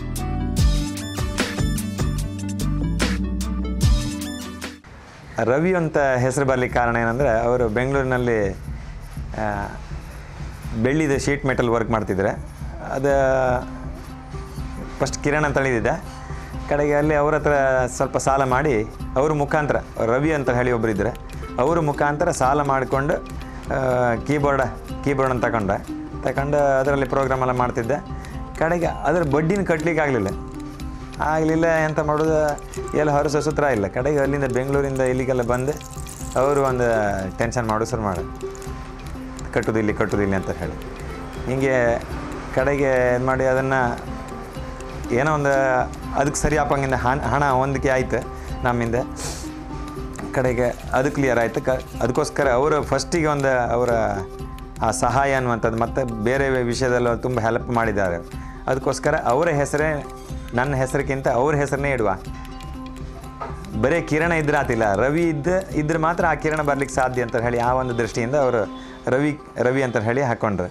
ರವಿ ಅಂತ ಹೆಸರು ಬರಲಿಕ್ಕೆ ಕಾರಣ ಏನಂದರೆ ಅವರು ಬೆಂಗಳೂರಿನಲ್ಲಿ ಆ, ಬೆಳ್ಳಿದ ಶೀಟ್ ಮೆಟಲ್ ವರ್ಕ್ ಮಾಡ್ತಿದ್ರೆ ಅದು ಫಸ್ಟ್ ಕಿರಣ್ ಅಂತ ಹೇಳಿದ್ದೆ ಕಡೆಗೆ ಅಲ್ಲಿ ಅವ್ರ ಹತ್ರ ಸ್ವಲ್ಪ ಸಾಲ ಮಾಡಿ ಅವ್ರ ಮುಖಾಂತರ ರವಿ ಅಂತ ಹೇಳಿ ಒಬ್ಬರು ಇದ್ದರೆ ಅವ್ರ ಮುಖಾಂತರ ಸಾಲ ಮಾಡಿಕೊಂಡು ಕೀಬೋರ್ಡ್ ಕೀಬೋರ್ಡ್ ಅಂತ ತಗೊಂಡೆ ತಗೊಂಡು ಅದರಲ್ಲಿ ಪ್ರೋಗ್ರಾಮ್ ಎಲ್ಲ ಮಾಡ್ತಿದ್ದೆ ಕಡೆಗೆ ಅದರ ಬಡ್ಡಿನ ಕಟ್ಟಲಿಕ್ಕೆ ಆಗಲಿಲ್ಲ ಆಗಲಿಲ್ಲ ಎಂತ ಮಾಡೋದು ಎಲ್ಲ ಹೊರ ಸುತ್ರ ಇಲ್ಲ ಕಡೆಗೆ ಅಲ್ಲಿಂದ ಬೆಂಗಳೂರಿಂದ ಇಲ್ಲಿಗೆಲ್ಲ ಬಂದು ಅವರು ಒಂದು ಟೆನ್ಷನ್ ಮಾಡೋ ಶುರು ಮಾಡು ಕಟ್ಟುದು ಇಲ್ಲಿ ಕಟ್ಟುದು ಇಲ್ಲಿ ಅಂತ ಹೇಳಿ ಹೀಗೆ ಕಡೆಗೆ ಇದು ಮಾಡಿ ಅದನ್ನು ಏನೋ ಒಂದು ಅದಕ್ಕೆ ಸರಿ ಆಪಂಗಿಂದ ಹಣ ಹಣ ಹೊಂದಿಕೆ ಆಯ್ತು ನಮ್ಮಿಂದ ಕಡೆಗೆ ಅದು ಕ್ಲಿಯರ್ ಆಯಿತು ಕ ಅದಕ್ಕೋಸ್ಕರ ಅವರು ಫಸ್ಟಿಗೆ ಒಂದು ಅವರ ಆ ಸಹಾಯ ಅನ್ನುವಂಥದ್ದು ಮತ್ತು ಬೇರೆ ವಿಷಯದಲ್ಲೂ ತುಂಬ ಹೆಲ್ಪ್ ಮಾಡಿದ್ದಾರೆ ಅದಕ್ಕೋಸ್ಕರ ಅವರ ಹೆಸರೇ ನನ್ನ ಹೆಸರಿಗಿಂತ ಅವ್ರ ಹೆಸರನ್ನೇ ಇಡುವ ಬರೀ ಕಿರಣ ಇದ್ರೆ ಆತಿಲ್ಲ ರವಿ ಇದ್ದ ಇದ್ರೆ ಮಾತ್ರ ಆ ಕಿರಣ ಬರ್ಲಿಕ್ಕೆ ಸಾಧ್ಯ ಅಂತ ಹೇಳಿ ಆ ಒಂದು ದೃಷ್ಟಿಯಿಂದ ಅವರು ರವಿ ರವಿ ಅಂತ ಹೇಳಿ ಹಾಕೊಂಡ್ರು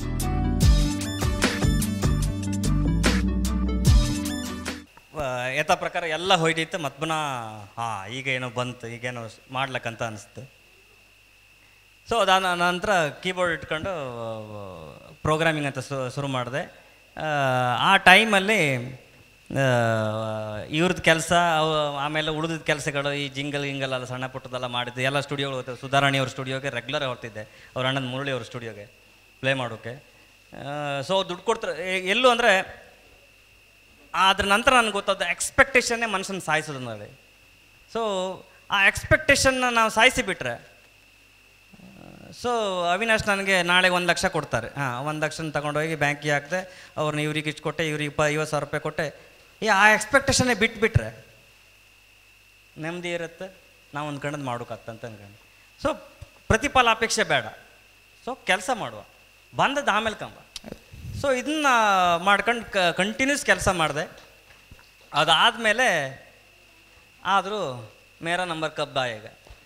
ಯಥಾ ಪ್ರಕಾರ ಎಲ್ಲ ಹೋಯ್ತಿತ್ತು ಮತ್ತು ಪುನಃ ಹಾಂ ಈಗ ಏನೋ ಬಂತು ಈಗೇನೋ ಮಾಡ್ಲಕ್ಕಂತ ಅನಿಸ್ತು ಸೊ ಅದಾದ ನಂತರ ಕೀಬೋರ್ಡ್ ಇಟ್ಕೊಂಡು ಪ್ರೋಗ್ರಾಮಿಂಗ್ ಅಂತ ಶು- ಶುರು ಮಾಡಿದೆ ಆ ಟೈಮಲ್ಲಿ ಇವ್ರದ್ದು ಕೆಲಸ ಆಮೇಲೆ ಉಳಿದಿದ್ದ ಕೆಲಸಗಳು ಈ ಜಿಂಗಲ್ ಗಿಂಗಲ್ ಎಲ್ಲ ಸಣ್ಣ ಪುಟ್ಟದೆಲ್ಲ ಮಾಡಿದ್ದು ಎಲ್ಲ ಸ್ಟುಡಿಯೋಗಳು ಹೋಗ್ತದೆ ಸುಧಾರಾಣಿ ಅವ್ರ ಸ್ಟುಡಿಯೋಗೆ ರೆಗ್ಯುಲರ್ ಹೊರ್ತಿದ್ದೆ ಅವ್ರ ಅಣ್ಣನ ಮುರಳಿ ಅವ್ರ ಸ್ಟುಡಿಯೋಗೆ ಪ್ಲೇ ಮಾಡೋಕ್ಕೆ ಸೊ ದುಡ್ಡು ಕೊಡ್ತಾರೆ ಎ- ಎಲ್ಲೂ ಅಂದರೆ ಅದ್ರ ನಂತರ ನನಗೆ ಗೊತ್ತಾದ ಎಕ್ಸ್ಪೆಕ್ಟೇಷನ್ನೇ ಮನುಷ್ಯನ ಸಾಯಿಸೋದು ನೋಡಿ ಸೊ ಆ ಎಕ್ಸ್ಪೆಕ್ಟೇಷನ್ನ ನಾವು ಸಾಯಿಸಿ ಬಿಟ್ರೆ ಸೊ ಅವಿನಾಶ್ ನನಗೆ ನಾಳೆ ಒಂದು ಲಕ್ಷ ಕೊಡ್ತಾರೆ ಹಾಂ ಒಂದು ಲಕ್ಷ ತಗೊಂಡೋಗಿ ಬ್ಯಾಂಕಿಗೆ ಹಾಕಿದೆ ಅವ್ರನ್ನ ಇವ್ರಿಗೆ ಇಷ್ಟು ಕೊಟ್ಟೆ ಇವ್ರಿಗೆ ಇಪ್ಪ ಐವತ್ತು ಸಾವಿರ ರೂಪಾಯಿ ಕೊಟ್ಟೆ ಈ ಆ ಎಕ್ಸ್ಪೆಕ್ಟೇಷನ್ನೇ ಬಿಟ್ಬಿಟ್ರೆ ನೆಮ್ಮದಿ ಇರುತ್ತೆ ನಾವು ಒಂದು ಕಣ್ಣದು ಮಾಡೋಕತ್ತಂತ ಅನ್ಕೊಂಡು ಸೊ ಪ್ರತಿಫಲಾಪೇಕ್ಷೆ ಬೇಡ ಸೊ ಕೆಲಸ ಮಾಡುವ ಬಂದದ್ದು ಆಮೇಲೆ ಕಂಬ ಸೊ ಇದನ್ನ ಮಾಡ್ಕೊಂಡು ಕ ಕಂಟಿನ್ಯೂಸ್ ಕೆಲಸ ಮಾಡಿದೆ ಅದಾದಮೇಲೆ ಆದರೂ ಮೇರಾ ನಂಬರ್ ಕಬ್ಬ ಈಗ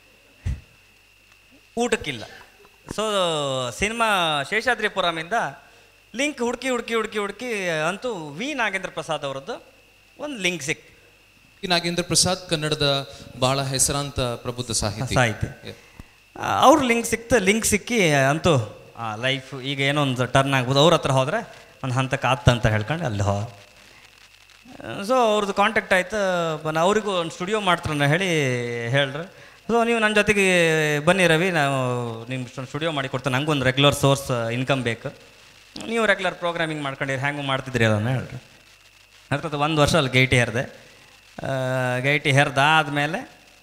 ಊಟಕ್ಕಿಲ್ಲ ಸೊ ಸಿನಿಮಾ ಶೇಷಾದ್ರಿಪುರಮಿಂದ ಲಿಂಕ್ ಹುಡುಕಿ ಹುಡುಕಿ ಹುಡುಕಿ ಹುಡುಕಿ ಅಂತೂ ವಿ ನಾಗೇಂದ್ರ ಪ್ರಸಾದ್ ಅವರದ್ದು ಒಂದು ಲಿಂಕ್ ಸಿಕ್ತು ಈ ನಾಗೇಂದ್ರ ಪ್ರಸಾದ್ ಕನ್ನಡದ ಬಹಳ ಹೆಸರಾಂತ ಪ್ರಬುದ್ಧ ಸಾಹಿತಿ ಸಾಹಿತಿ ಅವ್ರ ಲಿಂಕ್ ಸಿಕ್ತು ಲಿಂಕ್ ಸಿಕ್ಕಿ ಅಂತೂ ಲೈಫ್ ಈಗ ಏನೋ ಒಂದು ಟರ್ನ್ ಆಗ್ಬೋದು ಅವ್ರ ಹತ್ರ ಹೋದರೆ ಒಂದು ಹಂತಕ್ಕೆ ಆತ ಅಂತ ಹೇಳ್ಕೊಂಡು ಅಲ್ಲಿ ಹೋ ಸೊ ಅವ್ರದ್ದು ಕಾಂಟ್ಯಾಕ್ಟ್ ಆಯ್ತು ಬನ್ ಅವರಿಗೂ ಒಂದು ಸ್ಟುಡಿಯೋ ಮಾಡ್ತಾರನ್ನ ಹೇಳಿ ಹೇಳ್ರಿ ಸೊ ನೀವು ನನ್ನ ಜೊತೆಗೆ ಬನ್ನಿ ರವಿ ನಾವು ನಿಮ್ಮ ಸ್ಟುಡಿಯೋ ಮಾಡಿ ಕೊಡ್ತೇನೆ ನಂಗೆ ಒಂದು ರೆಗ್ಯುಲರ್ ಸೋರ್ಸ್ ಇನ್ಕಮ್ ಬೇಕು ನೀವು ರೆಗ್ಯುಲರ್ ಪ್ರೋಗ್ರಾಮಿಂಗ್ ಮಾಡ್ಕೊಂಡಿರಿ ಹ್ಯಾಂಗೂ ಮಾಡ್ತಿದ್ರಿ ಅದನ್ನು ಹೇಳ್ರಿ ಅರ್ಥಾತ್ ಒಂದು ವರ್ಷ ಅಲ್ಲಿ ಗೈಟಿ ಹೆರ್ದೆ ಗೈಟಿ ಹೆರ್ದಾದ್ಮೇಲೆ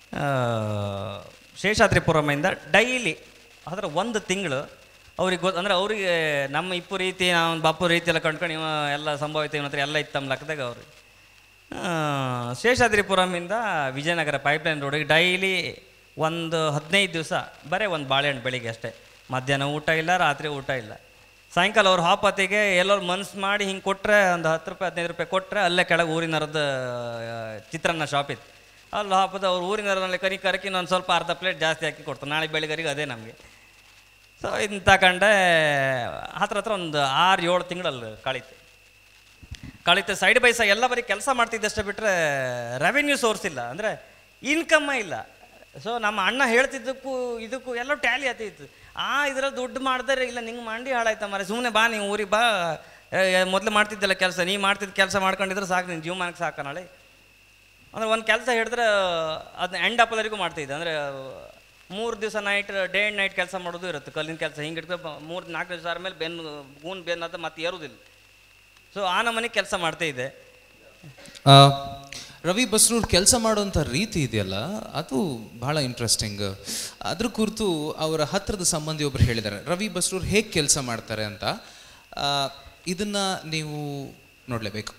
ಶೇಷಾದ್ರಿಪುರಮಿಂದ ಡೈಲಿ ಅದರ ಒಂದು ತಿಂಗಳು ಅವ್ರಿಗೆ ಗೊತ್ತು ಅಂದರೆ ಅವರಿಗೆ ನಮ್ಮ ಇಪ್ಪು ರೀತಿ ನಾವು ಬಾಪು ರೀತಿ ಎಲ್ಲ ಕಂಡ್ಕೊಂಡು ಇವ ಎಲ್ಲ ಸಂಭವಿತ ಇವನ ಹತ್ರ ಎಲ್ಲ ಇತ್ತು ನಮ್ಮ ಲೆಕ್ಕದಾಗ ಅವ್ರಿಗೆ ಆ, ಶೇಷಾದ್ರಿಪುರಮಿಂದ ವಿಜಯನಗರ ಪೈಪ್ಲೈನ್ ರೋಡಿಗೆ ಡೈಲಿ ಒಂದು ಹದಿನೈದು ದಿವಸ ಬರೀ ಒಂದು ಬಾಳೆಹಣ್ಣು ಬೆಳಿಗ್ಗೆ ಅಷ್ಟೇ ಮಧ್ಯಾಹ್ನ ಊಟ ಇಲ್ಲ ರಾತ್ರಿ ಊಟ ಇಲ್ಲ ಸಾಯಂಕಾಲ ಅವ್ರ ಹಾಪತಿಗೆ ಎಲ್ಲರೂ ಮನ್ಸು ಮಾಡಿ ಹಿಂಗೆ ಕೊಟ್ಟರೆ ಒಂದು ಹತ್ತು ರೂಪಾಯಿ ಹದಿನೈದು ರೂಪಾಯಿ ಕೊಟ್ಟರೆ ಅಲ್ಲೇ ಕೆಳಗೆ ಊರಿನರದ ಚಿತ್ರಾನ್ನ ಶಾಪ್ ಇತ್ತು ಅಲ್ಲಿ ಹಾಪದ ಅವ್ರು ಊರಿನರಲ್ಲಿ ಕರಿ ಕರಕಿ ಒಂದು ಸ್ವಲ್ಪ ಅರ್ಧ ಪ್ಲೇಟ್ ಜಾಸ್ತಿ ಹಾಕಿ ಕೊಡ್ತಾರೆ ನಾಳೆ ಬೆಳಿಗ್ಗೆರಿಗೆ ಅದೇ ನಮಗೆ ಸೊ ಇದನ್ನ ತಗೊಂಡೆ ಹತ್ರ ಹತ್ರ ಒಂದು ಆರು ಏಳು ತಿಂಗಳಲ್ಲಿ ಕಳೀತು ಕಳೀತು ಸೈಡ್ ಬೈ ಸೈಡ್ ಎಲ್ಲ ಬರೀ ಕೆಲಸ ಮಾಡ್ತಿದ್ದಷ್ಟೇ ಬಿಟ್ಟರೆ ರೆವೆನ್ಯೂ ಸೋರ್ಸ್ ಇಲ್ಲ ಅಂದರೆ ಇನ್ಕಮ್ಮ ಇಲ್ಲ ಸೊ ನಮ್ಮ ಅಣ್ಣ ಹೇಳ್ತಿದ್ದಕ್ಕೂ ಇದಕ್ಕೂ ಎಲ್ಲ ಟ್ಯಾಲಿ ಆತಿತ್ತು ಆ ಇದ್ರಲ್ಲಿ ದುಡ್ಡು ಮಾಡಿದ್ರೆ ಇಲ್ಲ ನಿಂಗೆ ಮಂಡಿ ಹಾಳಾಯ್ತ ಮರೆ ಸುಮ್ಮನೆ ಬಾ ನೀವು ಊರಿಗೆ ಬಾ ಮೊದಲು ಮಾಡ್ತಿದ್ದಲ್ಲ ಕೆಲಸ ನೀ ಮಾಡ್ತಿದ್ದ ಕೆಲಸ ಮಾಡ್ಕೊಂಡಿದ್ರೆ ಸಾಕು ನಿನ್ನ ಜೀವಮಾನಕ್ಕೆ ಸಾಕು ನಾಳೆ ಅಂದ್ರೆ ಒಂದು ಕೆಲಸ ಹಿಡಿದ್ರೆ ಅದನ್ನ ಎಂಡ್ ಅಪ್ಪದವರೆಗೂ ಮಾಡ್ತಿದ್ದೆ ಅಂದರೆ ಮೂರು ದಿವಸ ನೈಟ್ ಡೇ ಆ್ಯಂಡ್ ನೈಟ್ ಕೆಲಸ ಮಾಡೋದು ಇರುತ್ತೆ ಕಲ್ಲಿನ ಕೆಲಸ ಹಿಂಗೆ ಇಟ್ಕೊ ಮೂರು ನಾಲ್ಕು ದಿವಸ ಆದಮೇಲೆ ಬೆನ್ನು ಗೂನ್ ಬೆನ್ನು ಅದು ಮತ್ತೆ ಏರೋದಿಲ್ಲ ಸೊ ಆ ನಮನೆ ಕೆಲಸ ಮಾಡ್ತಾ ಇದ್ದೆ ಆ, ರವಿ ಬಸ್ರೂರ್ ಕೆಲಸ ಮಾಡುವಂಥ ರೀತಿ ಇದೆಯಲ್ಲ ಅದು ಬಹಳ ಇಂಟ್ರೆಸ್ಟಿಂಗ್ ಅದ್ರ ಕುರಿತು ಅವರ ಹತ್ತಿರದ ಸಂಬಂಧಿ ಒಬ್ರು ಹೇಳಿದ್ದಾರೆ ರವಿ ಬಸ್ರೂರ್ ಹೇಗೆ ಕೆಲಸ ಮಾಡ್ತಾರೆ ಅಂತ ಆ, ಇದನ್ನ ನೀವು ನೋಡಲೇಬೇಕು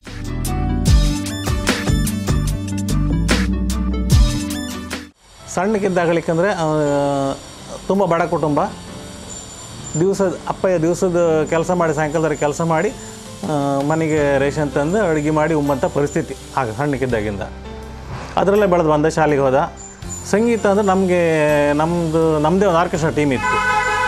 ಸಣ್ಣಕ್ಕಿದ್ದಾಗಲಿಕ್ಕಂದರೆ ತುಂಬ ಬಡ ಕುಟುಂಬ ದಿವಸ ಅಪ್ಪಯ್ಯ ದಿವಸದ ಕೆಲಸ ಮಾಡಿ ಸಾಯಂಕಾಲದವರೆಗೆ ಕೆಲಸ ಮಾಡಿ ಆ, ಮನೆಗೆ ರೇಷನ್ ತಂದು ಅಡುಗೆ ಮಾಡಿ ಉಮ್ಮಂಥ ಪರಿಸ್ಥಿತಿ ಆಗ ಸಣ್ಣಕ್ಕಿದ್ದಾಗಿಂದ ಅದರಲ್ಲೇ ಬೆಳೆದು ಬಂದ ಶಾಲೆಗೆ ಹೋದ ಸಂಗೀತ ಅಂದರೆ ನಮಗೆ ನಮ್ಮದು ನಮ್ಮದೇ ಒಂದು ಆರ್ಕೆಸ್ಟ್ರಾ ಟೀಮ್ ಇತ್ತು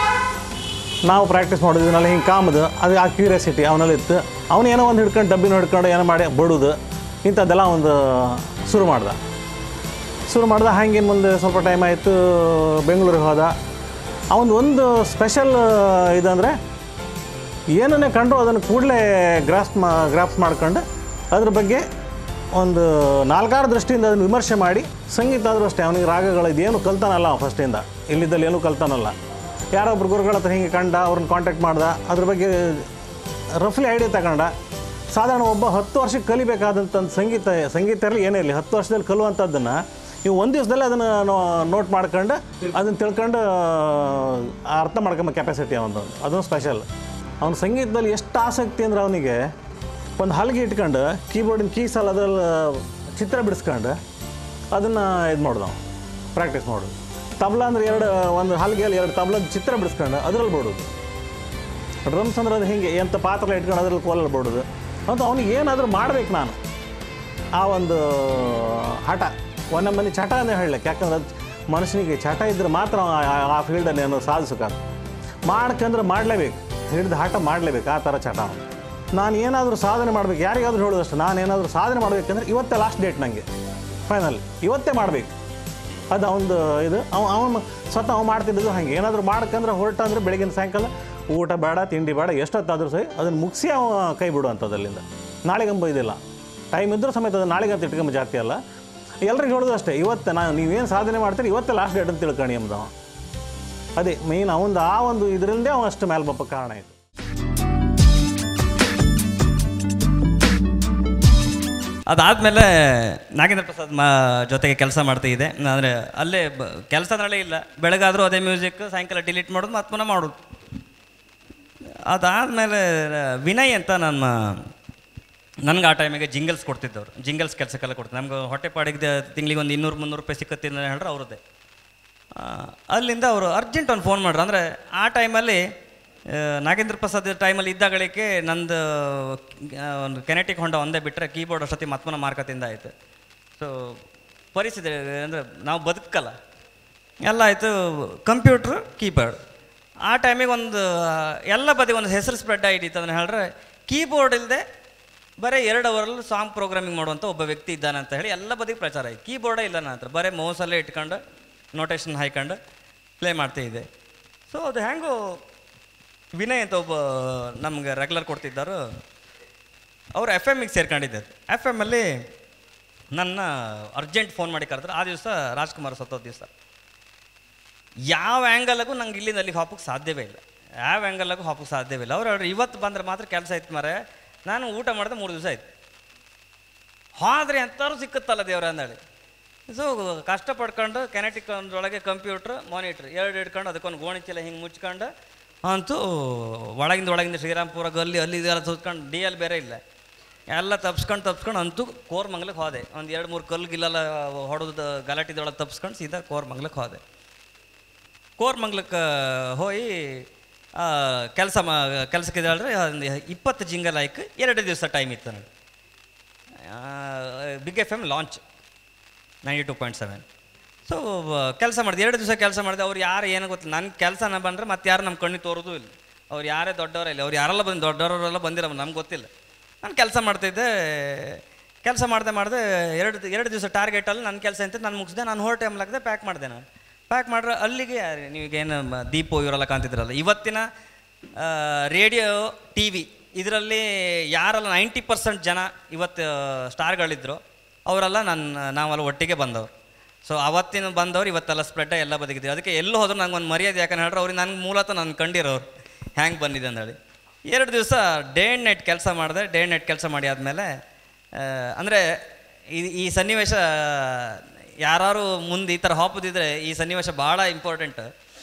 ನಾವು ಪ್ರಾಕ್ಟೀಸ್ ಮಾಡೋದಿದ್ನೆಲ್ಲ ಹಿಂಗೆ ಕಾಮದು ಅದು ಆ ಕ್ಯೂರಿಯಾಸಿಟಿ ಅವನಲ್ಲಿ ಇತ್ತು ಅವನು ಏನೋ ಒಂದು ಹಿಡ್ಕೊಂಡು ಡಬ್ಬಿನ ಹಿಡ್ಕೊಂಡು ಏನೋ ಮಾಡಿ ಬಡುದು ಇಂಥದ್ದೆಲ್ಲ ಒಂದು ಶುರು ಮಾಡ್ದ ಶುರು ಮಾಡ್ದ ಹಾಗೇನು ಮುಂದೆ ಸ್ವಲ್ಪ ಟೈಮ್ ಆಯಿತು ಬೆಂಗಳೂರಿಗೆ ಹೋದ ಅವನು ಒಂದು ಸ್ಪೆಷಲ್ ಇದಂದರೆ ಏನನ್ನೇ ಕಂಡು ಅದನ್ನು ಕೂಡಲೇ ಗ್ರಾಫ್ಸ್ ಮಾ ಗ್ರಾಫ್ಸ್ ಮಾಡ್ಕೊಂಡು ಅದ್ರ ಬಗ್ಗೆ ಒಂದು ನಾಲ್ಕಾರು ದೃಷ್ಟಿಯಿಂದ ಅದನ್ನು ವಿಮರ್ಶೆ ಮಾಡಿ ಸಂಗೀತ ಆದರೂ ಅಷ್ಟೇ ಅವನಿಗೆ ರಾಗಗಳು ಇದೇನು ಕಲ್ತಾನಲ್ಲ ಅವ ಫಸ್ಟಿಂದ ಇಲ್ಲಿದ್ದಲ್ಲಿ ಏನೂ ಕಲ್ತಾನಲ್ಲ ಯಾರೊಬ್ರು ಗುರುಗಳ ಹತ್ರ ಹಿಂಗೆ ಕಂಡ ಅವ್ರನ್ನ ಕಾಂಟ್ಯಾಕ್ಟ್ ಮಾಡ್ದ ಅದ್ರ ಬಗ್ಗೆ ರಫ್ಲಿ ಐಡಿಯಾ ತಗೊಂಡ ಸಾಧಾರಣ ಒಬ್ಬ ಹತ್ತು ವರ್ಷಕ್ಕೆ ಕಲಿಬೇಕಾದಂಥ ಒಂದು ಸಂಗೀತ ಸಂಗೀತ ಇರಲಿ ಏನೇ ಇರಲಿ ಹತ್ತು ವರ್ಷದಲ್ಲಿ ಕಲಿಯುವಂಥದ್ದನ್ನು ನೀವು ಒಂದು ದಿವಸದಲ್ಲಿ ಅದನ್ನು ನೋಟ್ ಮಾಡ್ಕೊಂಡು ಅದನ್ನು ತಿಳ್ಕೊಂಡು ಆ ಅರ್ಥ ಮಾಡ್ಕೊಂಬ ಕೆಪಾಸಿಟಿ ಅವನದು ಅದೊಂದು ಸ್ಪೆಷಲ್ ಅವನ ಸಂಗೀತದಲ್ಲಿ ಎಷ್ಟು ಆಸಕ್ತಿ ಅಂದ್ರೆ ಅವನಿಗೆ ಒಂದು ಹಲಗೆ ಇಟ್ಕೊಂಡು ಕೀಬೋರ್ಡಿನ ಕೀಸಲ್ಲಿ ಅದ್ರಲ್ಲಿ ಚಿತ್ರ ಬಿಡಿಸ್ಕೊಂಡು ಅದನ್ನು ಇದು ಮಾಡೋದು ನಾವು ಪ್ರಾಕ್ಟೀಸ್ ಮಾಡೋದು ತಬಲ ಅಂದ್ರೆ ಎರಡು ಒಂದು ಹಲಗೆಯಲ್ಲಿ ಎರಡು ತಬಲದ ಚಿತ್ರ ಬಿಡಿಸ್ಕೊಂಡು ಅದ್ರಲ್ಲಿ ಬಿಡೋದು ಡ್ರಮ್ಸ್ ಅಂದ್ರೆ ಅದು ಹಿಂಗೆ ಎಂಥ ಪಾತ್ರ ಇಟ್ಕೊಂಡು ಅದ್ರಲ್ಲಿ ಕೋಲಲ್ಲಿ ಬಿಡೋದು ಅಂತ ಅವ್ನಿಗೆ ಏನಾದರೂ ಮಾಡ್ಬೇಕು ನಾನು ಆ ಒಂದು ಹಠ ಒಂದೊಮ್ಮೆ ಚಟ ಅಂತ ಹೇಳಲಿಕ್ಕೆ ಯಾಕಂದ್ರೆ ಅದು ಮನುಷ್ಯನಿಗೆ ಚಟ ಇದ್ರೆ ಮಾತ್ರ ಅವ ಆ- ಆ ಫೀಲ್ಡಲ್ಲಿ ಏನೋ ಸಾಧಿಸೋಕ್ಕಾಗ ಮಾಡ್ಕಂದ್ರೆ ಮಾಡಲೇಬೇಕು ಹಿಡಿದು ಹಠ ಮಾಡಲೇಬೇಕು ಆ ಥರ ಚಟ ಅವನು ನಾನು ಏನಾದರೂ ಸಾಧನೆ ಮಾಡಬೇಕು ಯಾರಿಗಾದ್ರೂ ಹೇಳೋದು ಅಷ್ಟೇ ನಾನು ಏನಾದರೂ ಸಾಧನೆ ಮಾಡಬೇಕಂದ್ರೆ ಇವತ್ತೇ ಲಾಸ್ಟ್ ಡೇಟ್ ನನಗೆ ಫೈನಲ್ ಇವತ್ತೇ ಮಾಡಬೇಕು ಅದು ಅವನದು ಇದು ಅವ ಅವನು ಸ್ವತಃ ಅವ ಮಾಡ್ತಿದ್ದದ್ದು ಹಾಗೆ ಏನಾದರೂ ಮಾಡ್ಕಂದ್ರೆ ಹೊರಟ ಅಂದರೆ ಬೆಳಗಿನ ಸಾಯಂಕಾಲ ಊಟ ಬೇಡ ತಿಂಡಿ ಬೇಡ ಎಷ್ಟೊತ್ತಾದರೂ ಸರಿ ಅದನ್ನು ಮುಗಿಸಿ ಅವ ಕೈ ಬಿಡುವಂಥದ್ದು ಅಲ್ಲಿಂದ ನಾಳೆಗಂಬ ಇದಿಲ್ಲ ಟೈಮ್ ಇದ್ರೂ ಸಮೇತ ಅದು ನಾಳೆಗೆ ಅಂತ ಇಟ್ಕೊಂಬ ಜಾಸ್ತಿ ಅಲ್ಲ ಎಲ್ರಿಗೂ ಹೇಳೋದು ಅಷ್ಟೇ ಇವತ್ತು ನಾನು ನೀವೇನು ಸಾಧನೆ ಮಾಡ್ತೀರಿ ಇವತ್ತೇ ಲಾಸ್ಟ್ ಡೇಟ್ ಅಂತ ತಿಳ್ಕೊಳ್ಳಿ ಎಂಬುದು ಅವ ಅದೇ ಮೇನ್ ಅವನದು ಆ ಒಂದು ಇದರಿಂದೇ ಅವ ಅಷ್ಟು ಮೇಲೆ ಬಪ್ಪ ಕಾರಣ ಆಯಿತು ಅದಾದಮೇಲೆ ನಾಗೇಂದ್ರ ಪ್ರಸಾದ್ ಮಾ ಜೊತೆಗೆ ಕೆಲಸ ಮಾಡ್ತಾ ಇದ್ದೆ ಅಂದರೆ ಅಲ್ಲೇ ಬ ಕೆಲಸದಲ್ಲೇ ಇಲ್ಲ ಬೆಳಗಾದರೂ ಅದೇ ಮ್ಯೂಸಿಕ್ ಸಾಯಂಕಾಲ ಡಿಲೀಟ್ ಮಾಡೋದು ಮತ್ತೆ ಪುನಃ ಮಾಡೋದು ಅದಾದಮೇಲೆ ವಿನಯ್ ಅಂತ ನಮ್ಮ ನನಗೆ ಆ ಟೈಮಿಗೆ ಜಿಂಗಲ್ಸ್ ಕೊಡ್ತಿದ್ದವ್ರು ಜಿಂಗಲ್ಸ್ ಕೆಲಸಕ್ಕೆಲ್ಲ ಕೊಡ್ತಾರೆ ನಮ್ಗೆ ಹೊಟ್ಟೆಪಾಡಿಗೆ ತಿಂಗಳಿಗೆ ಒಂದು ಇನ್ನೂರು ಮುನ್ನೂರು ರೂಪಾಯಿ ಸಿಕ್ಕತ್ತೆ ಅಂತ ಹೇಳಿದ್ರೆ ಅವ್ರದ್ದೇ ಆ, ಅಲ್ಲಿಂದ ಅವರು ಅರ್ಜೆಂಟ್ ಒಂದು ಫೋನ್ ಮಾಡ್ರು ಅಂದರೆ ಆ ಟೈಮಲ್ಲಿ ಆ, ನಾಗೇಂದ್ರ ಪ್ರಸಾದ್ ಟೈಮಲ್ಲಿ ಇದ್ದಾಗಳಿಗೆ ನಂದು ಆ, ಒಂದು ಕೆನೆಟಿಕ್ ಹೊಂಡ ಒಂದೇ ಬಿಟ್ಟರೆ ಕೀಬೋರ್ಡ್ ಅಷ್ಟೊತ್ತಿ ಮತ್ಮನ ಮಾರ್ಕತಿಂದ ಆಯಿತು ಸೊ ಪರಿಸ್ಥಿತಿ ಅಂದರೆ ನಾವು ಬದುಕಲ್ಲ ಎಲ್ಲ ಆಯಿತು ಕಂಪ್ಯೂಟ್ರು ಕೀಬೋರ್ಡ್ ಆ ಟೈಮಿಗೆ ಒಂದು ಆ, ಎಲ್ಲ ಬದಿಗೆ ಒಂದು ಹೆಸರು ಸ್ಪ್ರೆಡ್ ಆಗಿತ್ತು ಅದನ್ನು ಹೇಳಿದ್ರೆ ಕೀಬೋರ್ಡ್ ಇಲ್ಲದೆ ಬರೀ ಎರಡು ಅವರಲ್ಲಿ ಸಾಂಗ್ ಪ್ರೋಗ್ರಾಮಿಂಗ್ ಮಾಡುವಂಥ ಒಬ್ಬ ವ್ಯಕ್ತಿ ಇದ್ದಾನೆ ಅಂತ ಹೇಳಿ ಎಲ್ಲ ಬದಿಗೆ ಪ್ರಚಾರ ಆಯ್ತು ಕೀಬೋರ್ಡೇ ಇಲ್ಲ ನನ್ನ ಹತ್ರ ಬರೀ ಮೌಸಲ್ಲೇ ಇಟ್ಕೊಂಡು ನೋಟೇಷನ್ ಹಾಯ್ಕೊಂಡು ಪ್ಲೇ ಮಾಡ್ತಾ ಇದ್ದೆ ಸೊ ಅದು ಹೆಂಗೋ ವಿನಯ್ ಅಂತ ಒಬ್ಬ ನಮ್ಗೆ ರೆಗ್ಯುಲರ್ ಕೊಡ್ತಿದ್ದರು ಅವರು ಎಫ್ ಎಮ್ಮಿಗೆ ಸೇರ್ಕೊಂಡಿದ್ದಾರೆ ಎಫ್ ಎಮ್ಮಲ್ಲಿ ನನ್ನ ಅರ್ಜೆಂಟ್ ಫೋನ್ ಮಾಡಿ ಕರೆದ್ರೆ ಆ ದಿವಸ ರಾಜ್ಕುಮಾರ್ ಸತ್ತೋದ ದಿವಸ ಯಾವ ಆ್ಯಂಗಲ್ಗೂ ನಂಗೆ ಇಲ್ಲಿಂದ ಅಲ್ಲಿಗೆ ಹಾಪಕ್ಕೆ ಸಾಧ್ಯವೇ ಇಲ್ಲ ಯಾವ ಆ್ಯಂಗಲ್ಗೂ ಹಾಪಕ್ಕೆ ಸಾಧ್ಯವೇ ಇಲ್ಲ ಅವ್ರು ಹೇಳ್ರಿ ಇವತ್ತು ಬಂದ್ರೆ ಮಾತ್ರ ಕೆಲಸ ಆಯ್ತು ಮಾರೆ ನಾನು ಊಟ ಮಾಡಿದೆ ಮೂರು ದಿವಸ ಆಯ್ತು ಹೋದ್ರೆ ಎಂಥವ್ರು ಸಿಕ್ಕುತ್ತಲ್ಲ ದೇವ್ರ ಅಂದೇಳಿ ಸೊ ಕಷ್ಟ ಪಡ್ಕೊಂಡು ಕೆನೆಟಿಕ್ ಒಂದೊಳಗೆ ಕಂಪ್ಯೂಟ್ರ್ ಮಾನಿಟ್ರ್ ಎರಡು ಇಟ್ಕೊಂಡು ಅದಕ್ಕೊಂದು ಗೋಣಿ ಚೀಲ ಹಿಂಗೆ ಮುಚ್ಕೊಂಡು ಅಂತೂ ಒಳಗಿಂದ ಒಳಗಿಂದ ಶ್ರೀರಾಮ್ಪುರ ಗಲ್ಲಿ ಅಲ್ಲಿ ಇದೆಲ್ಲ ಸುತ್ಕೊಂಡು ಡಿ ಎಲ್ ಬೇರೆ ಇಲ್ಲ ಎಲ್ಲ ತಪ್ಸ್ಕೊಂಡು ತಪ್ಸ್ಕೊಂಡು ಅಂತೂ ಕೋರ್ಮಂಗ್ಲಕ್ಕೆ ಹೋದೆ ಒಂದು ಎರಡು ಮೂರು ಕಲ್ಲು ಗಿಲ್ಲೆಲ್ಲ ಹೊಡೆದು ಗಲಾಟಿದೊಳಗೆ ತಪ್ಸ್ಕೊಂಡು ಸೀದಾ ಕೋರ್ಮಂಗ್ಲಕ್ಕೆ ಹೋದೆ ಕೋರ್ಮಂಗ್ಲಕ್ಕೆ ಹೋಗಿ ಕೆಲಸ ಮಾ ಕೆಲಸಕ್ಕೆ ಹೇಳಿದ್ರೆ ಒಂದು ಇಪ್ಪತ್ತು ಜಿಂಗಲ್ ಆಯ್ಕೆ ಎರಡು ದಿವಸ ಟೈಮ್ ಇತ್ತು ನನಗೆ big F M launch ninety two point seven so ಕೆಲಸ ಮಾಡಿದೆ ಎರಡು ದಿವಸ ಕೆಲಸ ಮಾಡಿದೆ ಅವ್ರು ಯಾರು ಏನೋ ಗೊತ್ತಿಲ್ಲ ನನ್ನ ಕೆಲಸನ ಬಂದರೆ ಮತ್ತೆ ಯಾರು ನಮ್ಮ ಕಣ್ಣಿಗೆ ತೋರೋದು ಇಲ್ಲ ಅವ್ರು ಯಾರೇ ದೊಡ್ಡವರೇ ಇಲ್ಲ ಅವ್ರು ಯಾರೆಲ್ಲ ಬಂದು ದೊಡ್ಡವರೆಲ್ಲ ಬಂದಿಲ್ಲ ನಮ್ಗೆ ಗೊತ್ತಿಲ್ಲ ನಾನು ಕೆಲಸ ಮಾಡ್ತಿದ್ದೆ ಕೆಲಸ ಮಾಡಿದೆ ಮಾಡಿದೆ ಎರಡು ಎರಡು ದಿವಸ ಟಾರ್ಗೆಟಲ್ಲಿ ನನ್ನ ಕೆಲಸ ಅಂತ ನಾನು ಮುಗಿಸಿದೆ ನಾನು ಹೊರ ಟೈಮ್ ಹಾಕಿದೆ ಪ್ಯಾಕ್ ಮಾಡಿದೆ ನಾನು ಪ್ಯಾಕ್ ಮಾಡ್ರೆ ಅಲ್ಲಿಗೆ ನೀವೀಗೇನು ಮ- ದೀಪು ಇವರೆಲ್ಲ ಕಾಣ್ತಿದ್ರಲ್ಲ ಇವತ್ತಿನ ರೇಡಿಯೋ ಟಿ ವಿ ಇದರಲ್ಲಿ ಯಾರೆಲ್ಲ ನೈಂಟಿ ಪರ್ಸೆಂಟ್ ಜನ ಇವತ್ತು ಸ್ಟಾರ್ಗಳಿದ್ರು ಅವರೆಲ್ಲ ನನ್ನ ನಾವೆಲ್ಲ ಒಟ್ಟಿಗೆ ಬಂದವರು ಸೊ ಅವತ್ತಿನ ಬಂದವ್ರು ಇವತ್ತೆಲ್ಲ ಸ್ಪ್ರೆಡ್ ಎಲ್ಲ ಬದುಕಿದ್ವಿ ಅದಕ್ಕೆ ಎಲ್ಲೂ ಹೋದ್ರು ನಂಗೆ ಒಂದು ಮರ್ಯಾದೆ ಯಾಕಂದ್ರೆ ಹೇಳ್ರೆ ಅವ್ರಿಗೆ ನನಗೆ ಮೂಲತಃ ನಾನು ಕಂಡಿರೋರು ಹ್ಯಾಂಗೆ ಬಂದಿದೆ ಅಂದೇಳಿ ಎರಡು ದಿವಸ ಡೇ ಆ್ಯಂಡ್ ನೈಟ್ ಕೆಲಸ ಮಾಡಿದೆ ಡೇ ಆ್ಯಂಡ್ ನೈಟ್ ಕೆಲಸ ಮಾಡಿ ಆದಮೇಲೆ ಅಂದರೆ ಈ ಈ ಸನ್ನಿವೇಶ ಯಾರು ಮುಂದೆ ಈ ಥರ ಹಾಪದಿದ್ರೆ ಈ ಸನ್ನಿವೇಶ ಭಾಳ ಇಂಪಾರ್ಟೆಂಟ್